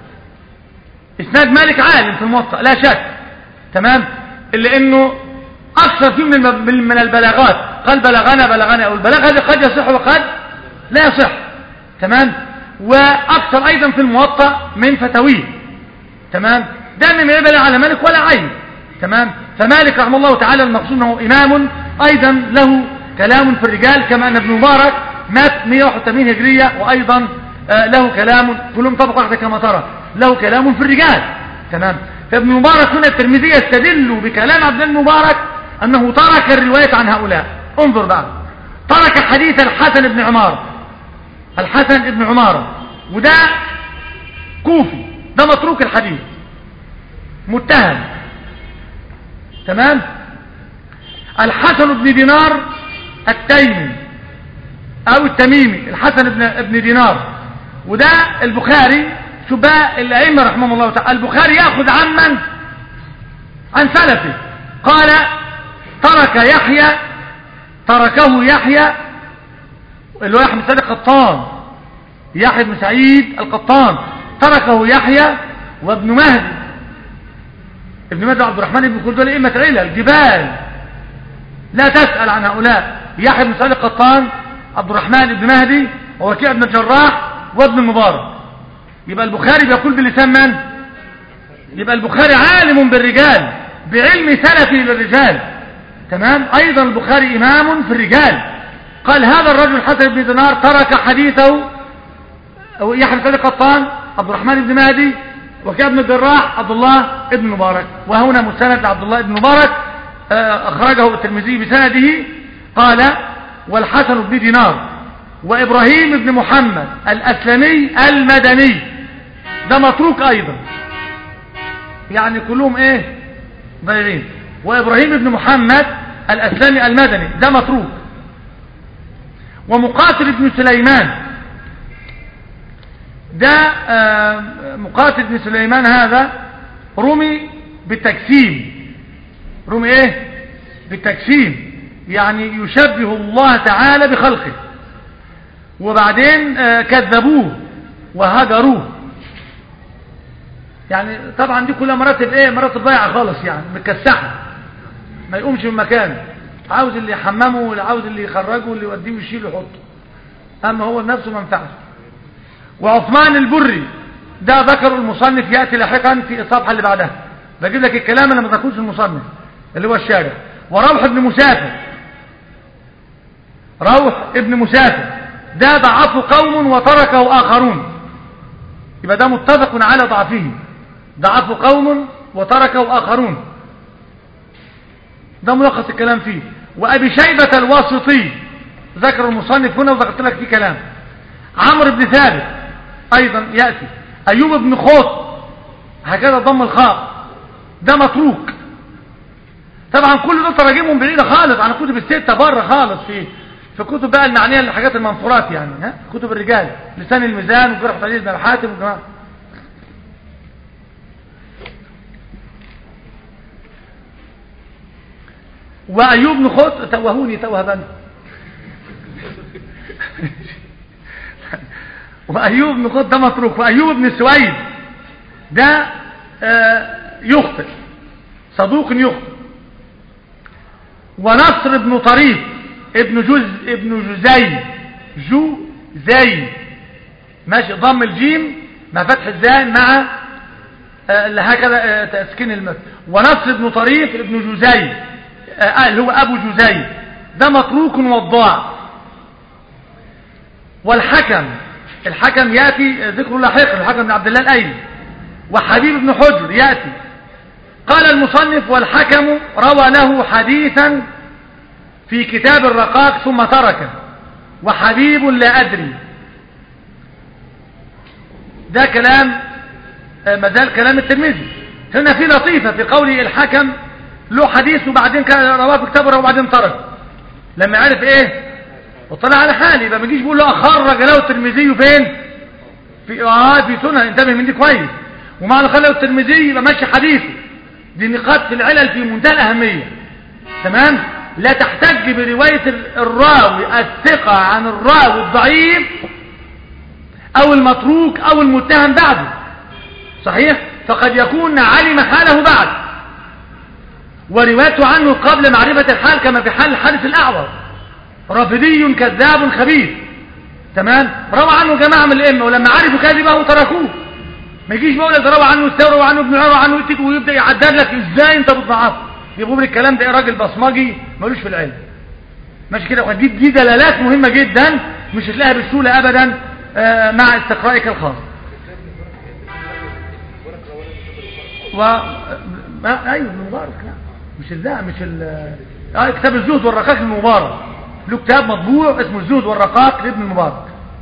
اسناد مالك عالم في الموطأ لا شك تمام الا انه اكثر فيه من من البلاغات قال بلغنا بلغنا او البلاغ هذا قد يصح وقد لا يصح تمام واكثر ايضا في الموطأ من فتاويه تمام ده من يبلغ على مالك ولا عين تمام فمالك رحمه الله تعالى المقصود انه امام ايضا له كلام في الرجال كما ان ابن مبارك مات 181 هجرية وايضا آه له كلام كلهم طبق واحدة كما ترى له كلام في الرجال تمام فابن مبارك هنا الترمذي يستدل بكلام عبد المبارك انه ترك الرواية عن هؤلاء انظر بقى ترك حديث الحسن بن عمار الحسن بن عمارة وده كوفي ده متروك الحديث متهم تمام الحسن بن دينار التيمي او التميمي الحسن بن ابن دينار وده البخاري شو بقى الائمه رحمهم الله تعالى البخاري ياخذ عمن عن سلفه قال ترك يحيى تركه يحيى اللي هو يحيى بن سعيد القطان يحيى بن سعيد القطان تركه يحيى وابن مهدي ابن مهدي عبد الرحمن بن كل دول ائمه عيله الجبال لا تسال عن هؤلاء يحيى بن سعيد القطان عبد الرحمن بن مهدي ووكيع بن الجراح وابن المبارك يبقى البخاري بيقول بلسان من يبقى البخاري عالم بالرجال بعلم سلفي للرجال تمام ايضا البخاري امام في الرجال قال هذا الرجل حسن بن دينار ترك حديثه يحيى بن سعيد القطان عبد الرحمن بن مهدي وكان ابن الجراح عبد الله ابن مبارك وهنا مستند لعبد الله ابن مبارك أخرجه الترمذي بسنده قال والحسن بن دينار وإبراهيم بن محمد الأسلمي المدني ده متروك أيضا يعني كلهم إيه ضايعين وإبراهيم بن محمد الأسلمي المدني ده متروك ومقاتل بن سليمان ده آه، مقاتل بن سليمان هذا رمي بالتجسيم رمي ايه بالتجسيم يعني يشبه الله تعالى بخلقه وبعدين آه، كذبوه وهجروه يعني طبعا دي كلها مراتب ايه مراتب ضايعه خالص يعني متكسحه ما يقومش من مكانه عاوز اللي يحممه واللي عاوز اللي يخرجه واللي يوديه ويشيله يحطه اما هو نفسه ما ينفعش وعثمان البري ده ذكر المصنف ياتي لاحقا في الصفحه اللي بعدها بجيب لك الكلام اللي ما ذكروش المصنف اللي هو الشارع وروح ابن مسافر روح ابن مسافر ده ضعفه قوم وتركه آخرون يبقى ده متفق على ضعفه ضعفه قوم وتركه آخرون ده ملخص الكلام فيه وأبي شيبة الواسطي ذكر المصنف هنا وذكرت لك فيه كلام عمرو بن ثابت أيضا يأتي أيوب بن خوط هكذا ضم الخاء ده متروك طبعا كل دول تراجمهم بعيدة خالص عن الكتب الستة بره خالص في في كتب بقى المعنية للحاجات المنصورات يعني ها كتب الرجال لسان الميزان وجرح تعديل بن الحاتم وجماعة وأيوب بن خوط توهوني توهبا وأيوب بن خوط ده متروك وأيوب بن سويد ده آه يخطئ صدوق يخطئ ونصر بن طريف ابن جز ابن جزي جو زي ماشي ضم الجيم مع فتح الزاي مع آه هكذا آه تسكين المد ونصر بن طريف ابن جزي آه اللي هو ابو جزي ده متروك وضاع والحكم الحكم ياتي ذكر لاحقا الحكم بن عبد الله الايلي وحبيب بن حجر ياتي قال المصنف والحكم روى له حديثا في كتاب الرقاق ثم تركه وحبيب لا أدري ده كلام مازال كلام الترمذي هنا في لطيفة في قوله الحكم له حديث وبعدين كان رواه في كتابه وبعدين ترك لما عرف ايه وطلع على حالي يبقى ما يجيش بيقول له اخرج له الترمذي فين في اه في سنن انتبه من دي كويس ومعنى خلى الترمذي يبقى ماشي حديثه دي نقاط في العلل في منتهى الأهمية تمام لا تحتج برواية الراوي الثقة عن الراوي الضعيف أو المتروك أو المتهم بعده صحيح فقد يكون علم حاله بعد وروايته عنه قبل معرفة الحال كما في حال الحادث الأعور رافضي كذاب خبيث تمام روى عنه جماعة من الأئمة ولما عرفوا كذبه تركوه ما يجيش بقول لك روى عنه الثورة وعنه ابن عمر وعنه يتك ويبدا يعدل لك ازاي انت بتضعفه يقول الكلام ده راجل بصمجي ملوش في العلم ماشي كده دي دي دلالات مهمه جدا مش هتلاقيها بسهوله ابدا آه مع استقرائك الخاص و ما ايوه ابن مبارك لا مش لا مش ال اه كتاب الزهد والرقاق للمبارك له كتاب مطبوع اسمه الزهد والرقاق لابن المبارك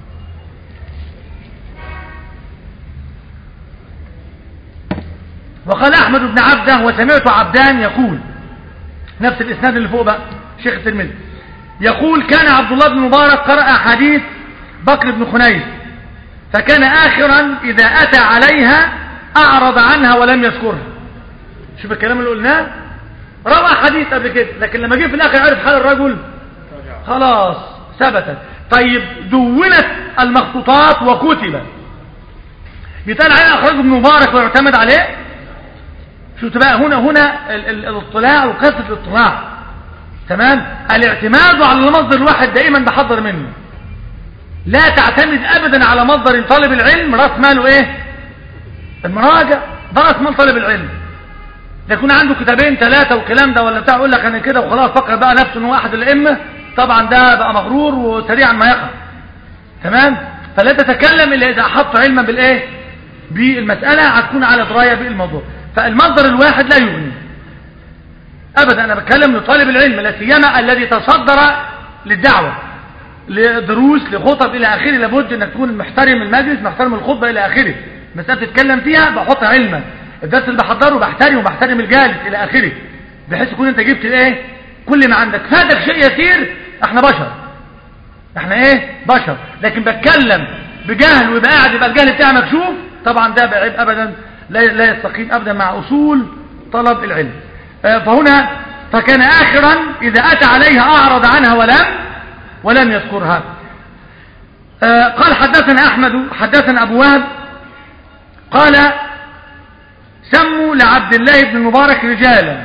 وقال أحمد بن عبده وسمعت عبدان يقول نفس الإسناد اللي فوق بقى شيخ الترمذي يقول كان عبد الله بن مبارك قرأ حديث بكر بن خنيس فكان آخرا إذا أتى عليها أعرض عنها ولم يذكرها شوف الكلام اللي قلناه روى حديث قبل كده لكن لما جه في الآخر عرف حال الرجل خلاص ثبتت طيب دونت المخطوطات وكتبت يتقال عليه أخرجه ابن مبارك ويعتمد عليه شفت بقى هنا هنا ال ال الاطلاع وكثره الاطلاع تمام الاعتماد على المصدر الواحد دائما بحضر منه لا تعتمد ابدا على مصدر طالب العلم راس ماله ايه المراجع ده راس مال طالب العلم يكون عنده كتابين ثلاثه والكلام ده ولا بتاع يقول لك انا كده وخلاص فكر بقى نفسه انه واحد الائمه طبعا ده بقى مغرور وسريعا ما يقع تمام فلا تتكلم الا اذا احط علما بالايه بالمساله هتكون على درايه بالموضوع فالمصدر الواحد لا يغني ابدا انا بتكلم لطالب العلم لا سيما الذي تصدر للدعوه لدروس لخطب الى اخره لابد انك تكون محترم المجلس محترم الخطبه الى اخره مساله تتكلم فيها بحط علما الدرس اللي بحضره بحترمه وبحترم الجالس الى اخره بحيث تكون انت جبت الايه كل ما عندك فاتك شيء يسير احنا بشر احنا ايه بشر لكن بتكلم بجهل ويبقى قاعد يبقى الجهل بتاعي مكشوف طبعا ده بعيب ابدا لا لا يستقيم ابدا مع اصول طلب العلم آه، فهنا فكان اخرا اذا اتى عليها اعرض عنها ولم ولم يذكرها آه، قال حدثنا احمد حدثنا ابو وهب قال سموا لعبد الله بن المبارك رجالا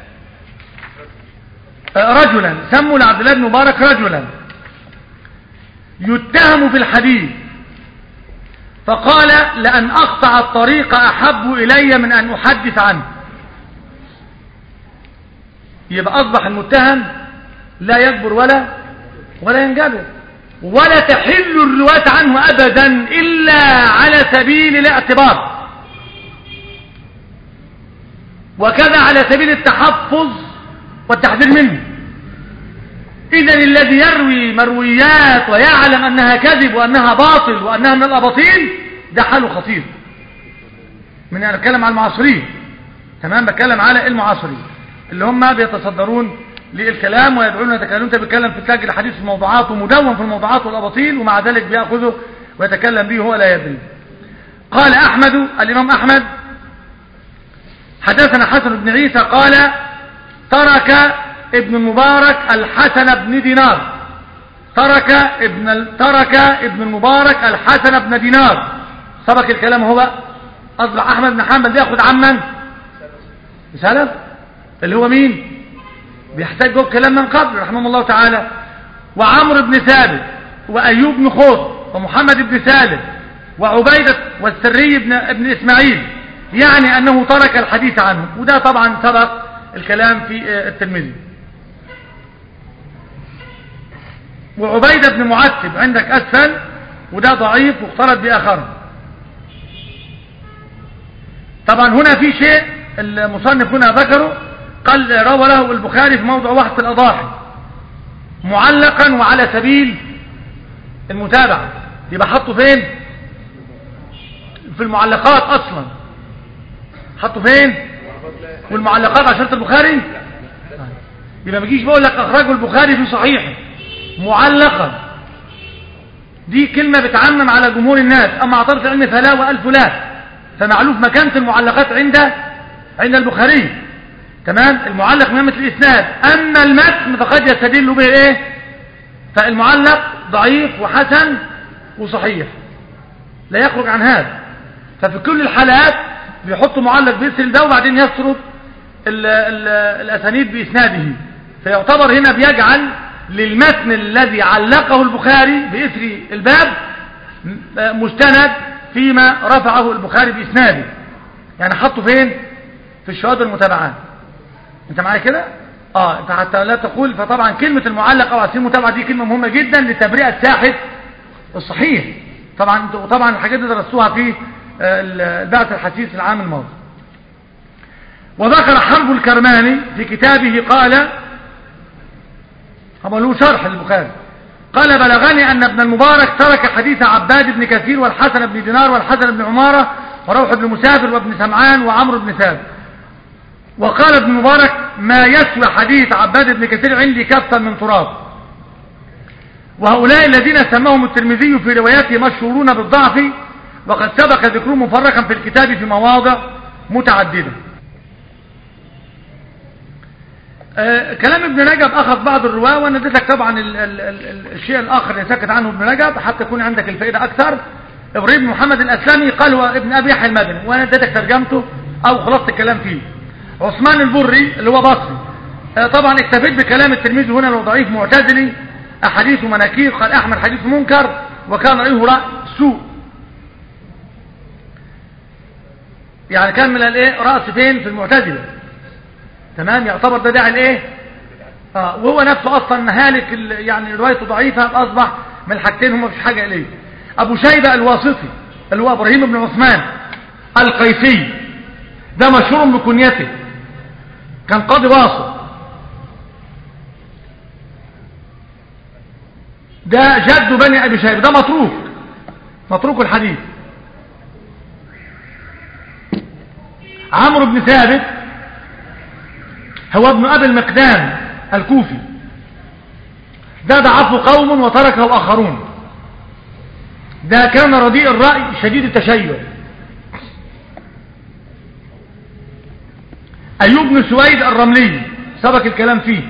آه، رجلا سموا لعبد الله بن المبارك رجلا يتهم في الحديث فقال لأن أقطع الطريق أحب إلي من أن أحدث عنه يبقى أصبح المتهم لا يكبر ولا ولا ينجبر ولا تحل الرواية عنه أبدا إلا على سبيل الاعتبار وكذا على سبيل التحفظ والتحذير منه إذا الذي يروي مرويات ويعلم أنها كذب وأنها باطل وأنها من الأباطيل ده حاله خطير من أنا بتكلم على المعاصرين تمام بتكلم على المعاصرين اللي هم بيتصدرون للكلام ويدعون يتكلمون انت بيتكلم في تاج الحديث في الموضوعات ومدون في الموضوعات والأباطيل ومع ذلك بيأخذه ويتكلم به هو لا يدري قال أحمد الإمام أحمد حدثنا حسن بن عيسى قال ترك ابن المبارك الحسن بن دينار ترك ابن ترك ابن المبارك الحسن بن دينار سبق الكلام هو أصبح أحمد بن حنبل بياخد عمن سلف اللي هو مين بيحتاج جوه كلام من قبل رحمه الله تعالى وعمرو بن ثابت وأيوب بن خوض ومحمد بن سالم وعبيدة والسري بن, ابن إسماعيل يعني أنه ترك الحديث عنه وده طبعا سبق الكلام في الترمذي وعبيدة بن معتب عندك أسفل وده ضعيف واختلط بآخر طبعا هنا في شيء المصنف هنا ذكره قال روى له البخاري في موضع وحط الأضاحي معلقا وعلى سبيل المتابعة يبقى حطه فين في المعلقات أصلا حطه فين والمعلقات عشرة البخاري يبقى ما جيش بقول لك أخرجه البخاري في صحيحه معلقا دي كلمة بتعمم على جمهور الناس أما عطرت العلم فلا وألف لا فمعلوف مكانة المعلقات عند عند البخاري تمام المعلق مهمة الإسناد أما المتن فقد يستدل به إيه فالمعلق ضعيف وحسن وصحيح لا يخرج عن هذا ففي كل الحالات بيحط معلق بيسر ده وبعدين يسرد ال ال الأسانيد بإسناده فيعتبر هنا بيجعل للمتن الذي علقه البخاري بإثر الباب مستند فيما رفعه البخاري بإسناده يعني حطه فين في الشهادة المتابعات انت معايا كده اه انت حتى لا تقول فطبعا كلمة المعلق او عسير المتابعة دي كلمة مهمة جدا لتبرئة ساحة الصحيح طبعا طبعا الحاجات دي درستوها في البعث الحديث العام الماضي وذكر حرب الكرماني في كتابه قال هو له شرح للبخاري قال بلغني أن ابن المبارك ترك حديث عباد بن كثير والحسن بن دينار والحسن بن عمارة وروح بن مسافر وابن سمعان وعمرو بن ثابت وقال ابن المبارك ما يسوى حديث عباد بن كثير عندي كفا من تراب وهؤلاء الذين سماهم الترمذي في رواياته مشهورون بالضعف وقد سبق ذكرهم مفرقا في الكتاب في مواضع متعددة آه كلام ابن رجب أخذ بعض الرواة وأنا اديتك طبعا ال ال ال الشيء الآخر اللي سكت عنه ابن رجب حتى يكون عندك الفائدة أكثر إبراهيم محمد الأسلامي قال هو ابن أبي يحيى المدني وأنا اديتك ترجمته أو خلصت الكلام فيه عثمان البري اللي هو بصري آه طبعا اكتفيت بكلام التلميذ هنا لو ضعيف معتزلي أحاديث مناكير قال أحمد حديث منكر وكان رأيه رأي سوء يعني كان من الايه رأس فين في المعتزلة تمام يعتبر ده داعي الايه اه وهو نفسه اصلا هالك يعني روايته ضعيفة اصبح من الحاجتين هم مفيش حاجة اليه ابو شيبة الواسطي اللي هو ابراهيم بن عثمان القيسي ده مشهور بكنيته كان قاضي واسط ده جد بني أبي شيبة ده متروك متروك الحديث عمرو بن ثابت هو ابن أبي المقدام الكوفي ده ضعفه قوم وتركه آخرون ده كان رديء الرأي شديد التشيع أيوب بن سويد الرملي سبق الكلام فيه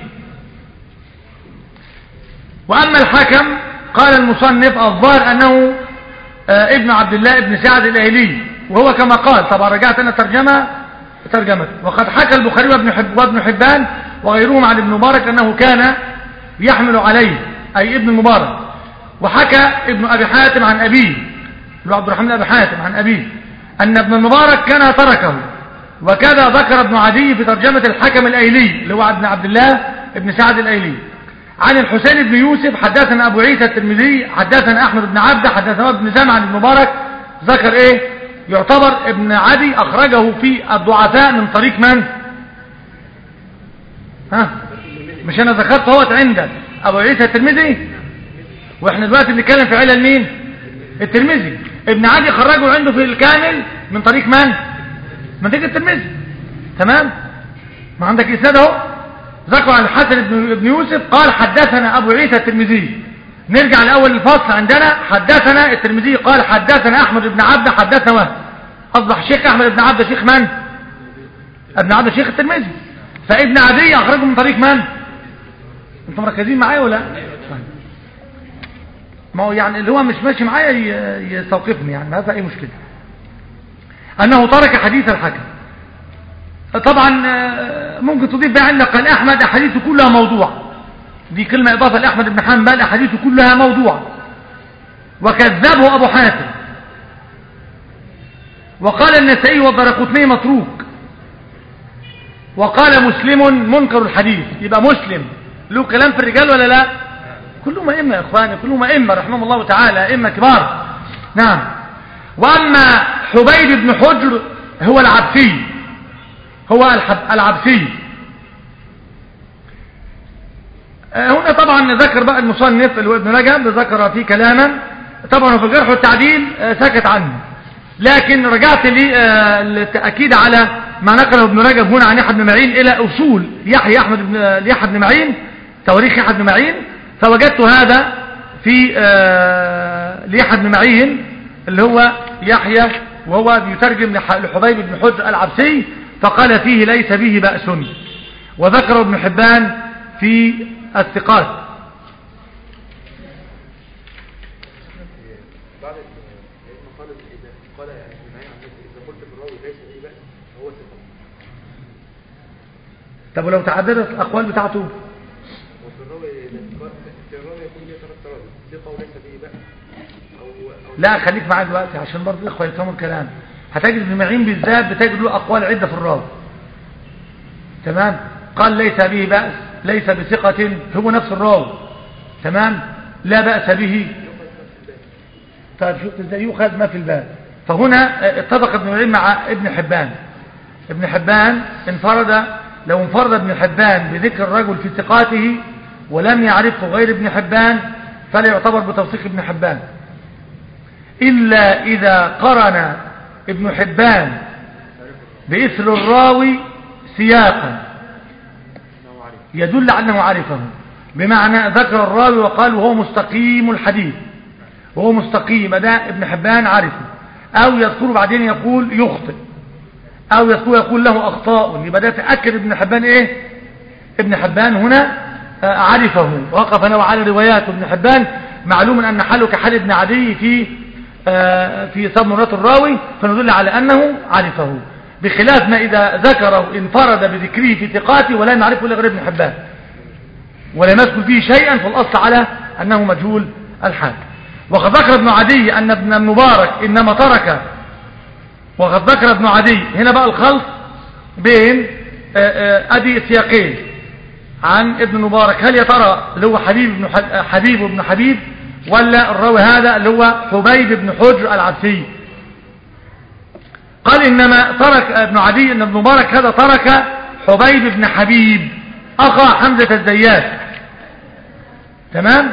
وأما الحكم قال المصنف الظاهر أنه آه، ابن عبد الله ابن سعد الأهلي وهو كما قال طبعا رجعت أنا ترجمة ترجمة وقد حكى البخاري وابن, حب وابن حبان وغيرهم عن ابن مبارك أنه كان يحمل عليه أي ابن المبارك وحكى ابن أبي حاتم عن أبيه ابن عبد الرحمن أبي حاتم عن أبيه أن ابن المبارك كان تركه وكذا ذكر ابن عدي في ترجمة الحكم الأيلي اللي هو ابن عبد الله ابن سعد الأيلي عن الحسين بن يوسف حدثنا أبو عيسى الترمذي حدثنا أحمد بن عبد حدثنا ابن زمع عن المبارك ذكر إيه يعتبر ابن عدي أخرجه في الضعفاء من طريق من ها مش أنا ذكرت هوت عندك أبو عيسى الترمذي وإحنا دلوقتي بنتكلم في علل مين الترمذي ابن عدي خرجه عنده في الكامل من طريق من من طريق الترمذي تمام ما عندك إسناد اهو ذكر عن الحسن بن ابن يوسف قال حدثنا أبو عيسى الترمذي نرجع لأول الفصل عندنا حدثنا الترمذي قال حدثنا أحمد بن عبد حدثنا وهب أصبح شيخ أحمد بن عبد شيخ من ابن عبد شيخ الترمذي فابن عدي أخرجه من طريق من انتم مركزين معايا ولا ما هو يعني اللي هو مش ماشي معايا ي- يستوقفني يعني ما في أي مشكلة أنه ترك حديث الحكم طبعا آه، ممكن تضيف بقى عندك قال أحمد أحاديثه كلها موضوع دي كلمة إضافة لأحمد بن حنبل أحاديثه كلها موضوع وكذبه أبو حاتم وقال النسائي والدرقطني متروك وقال مسلم منكر الحديث يبقى مسلم له كلام في الرجال ولا لا كلهم أئمة يا إخواني كلهم أئمة رحمهم الله تعالى أئمة كبار نعم وأما حبيب بن حجر هو العبسي هو الحب- العبسي آه، هنا طبعا ذكر بقى المصنف اللي هو ابن رجب ذكر فيه كلاما طبعا في الجرح والتعديل آه، سكت عنه لكن رجعت لي آه، للتأكيد على ما نقله ابن رجب هنا عن يحيى بن معين إلى أصول يحيى أحمد بن آه، يحيى بن معين تواريخ يحيى بن معين فوجدت هذا في آه، ليحيى بن معين اللي هو يحيى وهو بيترجم لح- لحبيب بن حجر العبسي فقال فيه ليس به بأس وذكر ابن حبان في الثقات بعد لما قال إذا قال ابن معين عن نفسه إذا قلت في الراوي ليس به بأس فهو ثقة طب ولو تعددت الأقوال بتاعته وفي الراوي إذا قال- في الراوي يكون ليه ثلاث تراوي ثقة وليس به بأس أو أو لا خليك معايا دلوقتي عشان برضه الإخوة يفهموا الكلام هتجد ابن معين بالذات بتجد له أقوال عدة في الراوي تمام قال ليس به بأس ليس بثقة هو نفس الراوي تمام لا بأس به طيب شفت ازاي يؤخذ ما في الباب فهنا اه، اتفق ابن معين مع ابن حبان ابن حبان انفرد لو انفرد ابن حبان بذكر الرجل في ثقاته ولم يعرفه غير ابن حبان فلا يعتبر بتوثيق ابن حبان إلا إذا قرن ابن حبان بإثر الراوي سياقا يدل على أنه عرفه بمعنى ذكر الراوي وقال وهو مستقيم الحديث وهو مستقيم ده ابن حبان عرفه أو يذكره بعدين يقول يخطئ أو يذكر يقول له أخطاء يبقى ده تأكد ابن حبان إيه ابن حبان هنا آه، عرفه وقف له على روايات ابن حبان معلوم أن حاله كحال ابن عدي في آه، في صمرات الراوي فندل على أنه عرفه بخلاف ما إذا ذكره انفرد بذكره في ثقاته ولا نعرفه إلا غير ابن حبان ولم يذكر فيه شيئا فالأصل على أنه مجهول الحال وقد ذكر ابن عدي أن ابن المبارك إنما ترك وقد ذكر ابن عدي هنا بقى الخلط بين آه، آه، أدي سياقين عن ابن المبارك هل يا ترى اللي هو حبيب بن ح- حبيب بن حبيب ولا الراوي هذا اللي هو حبيب بن حجر العبسي قال إنما ترك ابن عدي أن ابن مبارك هذا ترك حبيب بن حبيب أخا حمزة الزيات تمام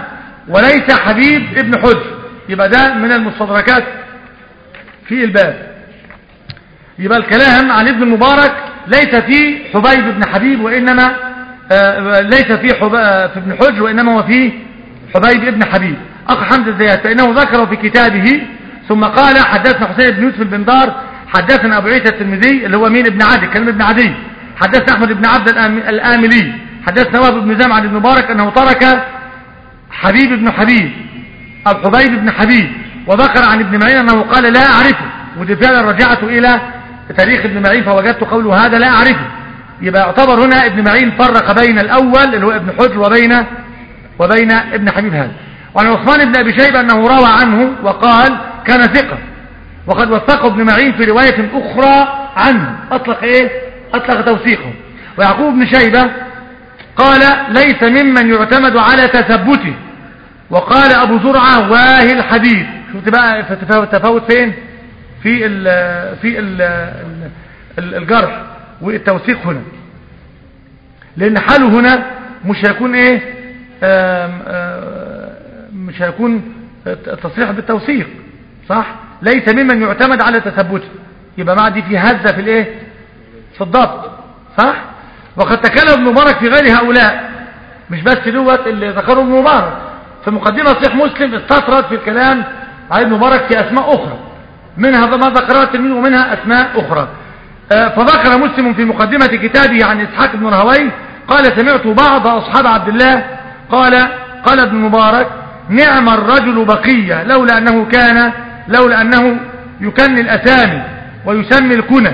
وليس حبيب ابن حجر يبقى ده من المستدركات في الباب يبقى الكلام عن ابن المبارك ليس في حبيب بن حبيب وإنما آه، ليس في, حب... آه، في ابن حجر وإنما هو في حبيب ابن حبيب أخ حمد الزيات فإنه ذكره في كتابه ثم قال حدثنا حسين بن يوسف بن دار حدثنا أبو عيسى الترمذي اللي هو مين ابن عدي كلمة ابن عدي حدثنا أحمد بن عبد الآم- الآملي حدثنا وهب بن زمع عن ابن مبارك أنه ترك حبيب بن حبيب أو حبيب بن حبيب وذكر عن ابن معين أنه قال لا أعرفه ودي فعلا رجعت إلى تاريخ ابن معين فوجدت قوله هذا لا أعرفه يبقى يعتبر هنا ابن معين فرق بين الأول اللي هو ابن حجر وبين وبين ابن حبيب هذا وعن عثمان بن أبي شيبة أنه روى عنه وقال كان ثقة وقد وثقه ابن معين في رواية أخرى عنه أطلق إيه أطلق توثيقه ويعقوب بن شيبة قال ليس ممن يعتمد على تثبته وقال أبو زرعة واهي الحديث شفت بقى التفاوت التفاوت فين في ال في ال ال الجرح والتوثيق هنا لأن حاله هنا مش هيكون إيه آم آم مش هيكون تصريح بالتوثيق صح ليس ممن يعتمد على تثبته يبقى مع دي في هزة في الايه في الضبط صح وقد تكلم ابن مبارك في غير هؤلاء مش بس دوت اللي ذكره ابن مبارك في مقدمة صحيح مسلم استطرد في الكلام على ابن مبارك في أسماء أخرى منها ما ذكرها التلميذ ومنها أسماء أخرى آه، فذكر مسلم في مقدمة كتابه عن إسحاق بن رهوي قال سمعت بعض أصحاب عبد الله قال قال ابن مبارك نعم الرجل بقية لولا أنه كان لولا أنه يكن الأسامي ويسمي الكنى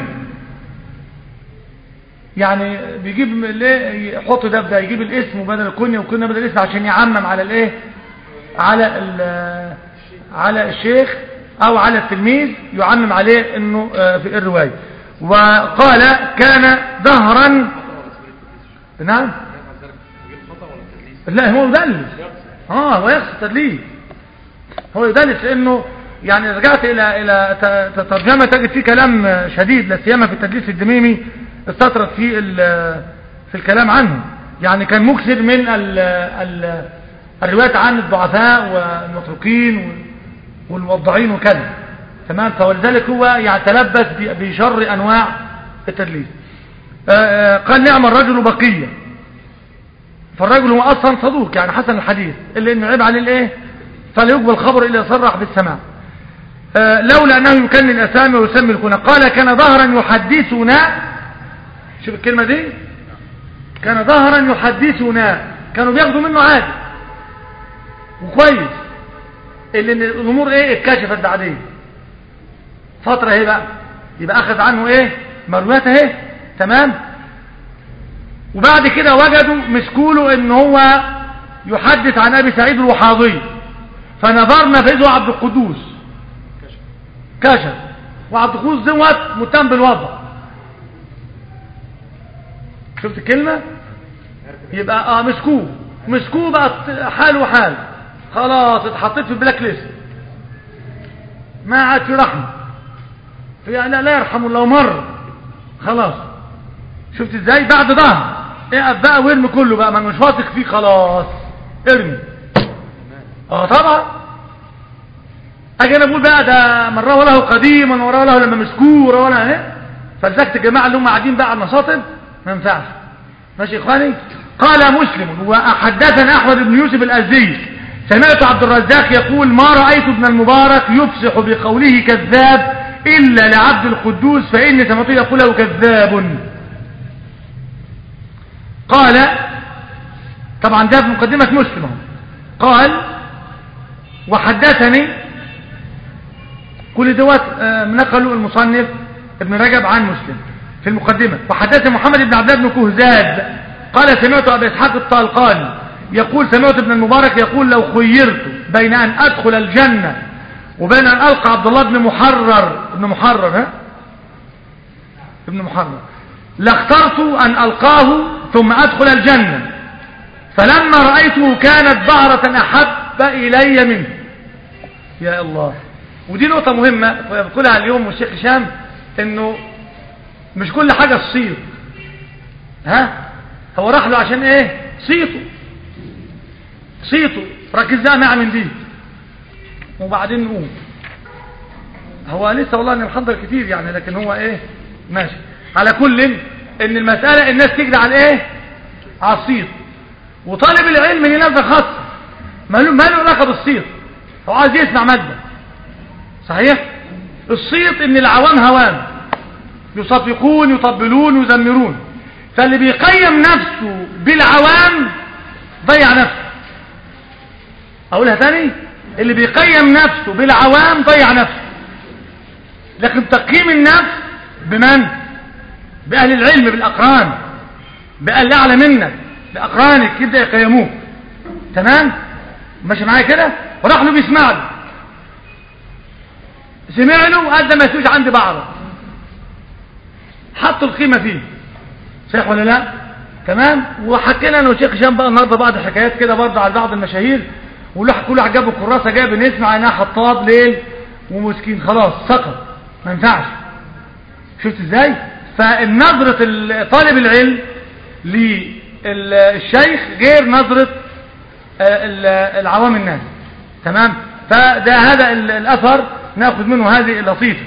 يعني بيجيب ليه يحط ده بده يجيب الاسم بدل الكنية والكنية بدل الاسم عشان يعمم على الايه على ال- على الشيخ او على التلميذ يعمم عليه انه آه، في الرواية وقال كان ظهرا نعم لا هو يدلس اه هو يقصد تدليس هو يدلس لانه يعني رجعت الى الى ت- ت- ترجمه تجد فيه كلام شديد لا سيما في التدليس الدميمي استطرد في ال- في الكلام عنه يعني كان مكثر من ال ال الروايات عن الضعفاء والمتروكين وال- والموضعين وكذا تمام فولذلك هو يتلبس ب- بشر انواع التدليس آه، آه، قال نعم الرجل بقيه فالرجل هو اصلا صدوق يعني حسن الحديث اللي انه عيب عليه الايه فلا يقبل خبر الا يصرح بالسماع آه، لولا انه يكن الاسامي ويسمي الكنى قال كان ظهرا يحدثنا شوف الكلمه دي كان ظهرا يحدثنا كانوا بياخدوا منه عادي وكويس اللي إن الامور ايه اتكشفت بعدين فتره ايه بقى يبقى اخذ عنه ايه مرويات اهي تمام وبعد كده وجدوا مسكوله ان هو يحدث عن ابي سعيد الوحاضي فنظرنا فاذا عبد القدوس كشف وعبد القدوس دوت متهم بالوضع شفت الكلمة يبقى اه مسكوه مسكوه بقى حال وحال خلاص اتحطيت في البلاك ليست ما عاد في رحمة في لا, لا يرحم الله مرة خلاص شفت ازاي بعد ظهر اقف بقى وارمي كله بقى ما أنا مش واثق فيه خلاص ارمي اه طبعا اجي انا اقول بقى ده من روى له قديما وروى له لما مسكوه وروى له ايه فلزكت الجماعه اللي هم قاعدين بقى على المصاطب ما ينفعش ماشي يا اخواني قال مسلم وحدثنا احمد بن يوسف الازدي سمعت عبد الرزاق يقول ما رايت ابن المبارك يفصح بقوله كذاب الا لعبد القدوس فاني سمعته يقول له كذاب قال طبعا ده في مقدمه مسلم اهو. قال وحدثني كل دوت آه، نقلوا المصنف ابن رجب عن مسلم في المقدمة وحدث محمد بن عبد الله بن كهزاد قال سمعت أبي إسحاق الطالقاني يقول سمعت ابن المبارك يقول لو خيرت بين أن أدخل الجنة وبين أن ألقى عبد الله بن محرر ابن محرر ها ابن محرر لاخترت أن ألقاه ثم أدخل الجنة فلما رأيته كانت بهرة أحب إلي منه يا الله ودي نقطة مهمة ويقولها اليوم الشيخ هشام انه مش كل حاجة الصيت ها هو راح له عشان ايه صيته صيته ركز بقى معي من دي وبعدين نقوم هو لسه والله ان محضر كتير يعني لكن هو ايه ماشي على كل ان المسألة الناس تجري على ايه على الصيت وطالب العلم ليه نفسه خاصة ماله ماله علاقة بالصيت هو عايز يسمع مادة صحيح الصيت ان العوام هوام يصفقون يطبلون يزمرون فاللي بيقيم نفسه بالعوام ضيع نفسه اقولها تاني اللي بيقيم نفسه بالعوام ضيع نفسه لكن تقييم النفس بمن باهل العلم بالاقران باهل الاعلى منك باقرانك يبدا يقيموك تمام ماشي معايا كده وراح له بيسمع له سمع له وقد ما يسويش عند بعضه حطوا القيمه فيه صحيح ولا لا تمام وحكينا انا وشيخ هشام بقى النهارده بعض الحكايات كده برضه على بعض المشاهير ولا كل واحد جاب الكراسه جاي بنسمع انها حطاب ليل ومسكين خلاص سقط ما ينفعش شفت ازاي فالنظرة طالب العلم للشيخ غير نظرة العوام الناس تمام فده هذا الاثر ناخذ منه هذه اللطيفه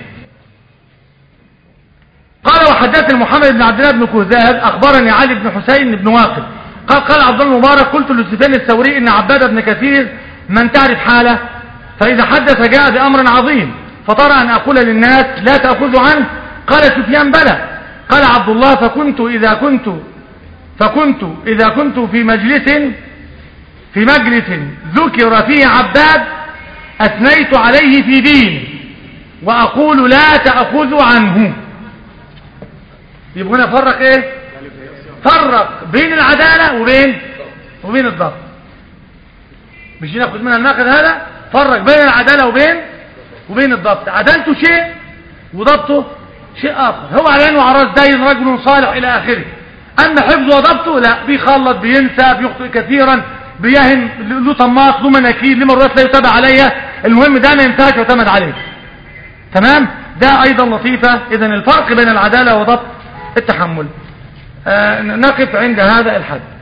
قال وحدثني محمد بن عبد الله بن كهزاد اخبرني علي بن حسين بن واقد قال قال عبد الله المبارك قلت لسفيان الثوري ان عباد بن كثير من تعرف حاله فاذا حدث جاء بامر عظيم فترى ان اقول للناس لا تاخذوا عنه قال سفيان بلى قال عبد الله فكنت اذا كنت فكنت اذا كنت في مجلس في مجلس ذكر فيه عباد اثنيت عليه في دين واقول لا تاخذوا عنه يبقى هنا فرق ايه فرق بين العدالة وبين وبين الضبط مش ناخد منها الناقد هذا فرق بين العدالة وبين وبين الضبط عدالته شيء وضبطه شيء آخر هو على عينه وعلى راس داين رجل صالح إلى آخره أما حفظه وضبطه لا بيخلط بينسى بيخطئ كثيرا بيهن له طماط له مناكير له مرات لا يتابع عليها المهم ده ما ينفعش يعتمد عليه تمام ده أيضا لطيفة إذا الفرق بين العدالة وضبط التحمل آه نقف عند هذا الحد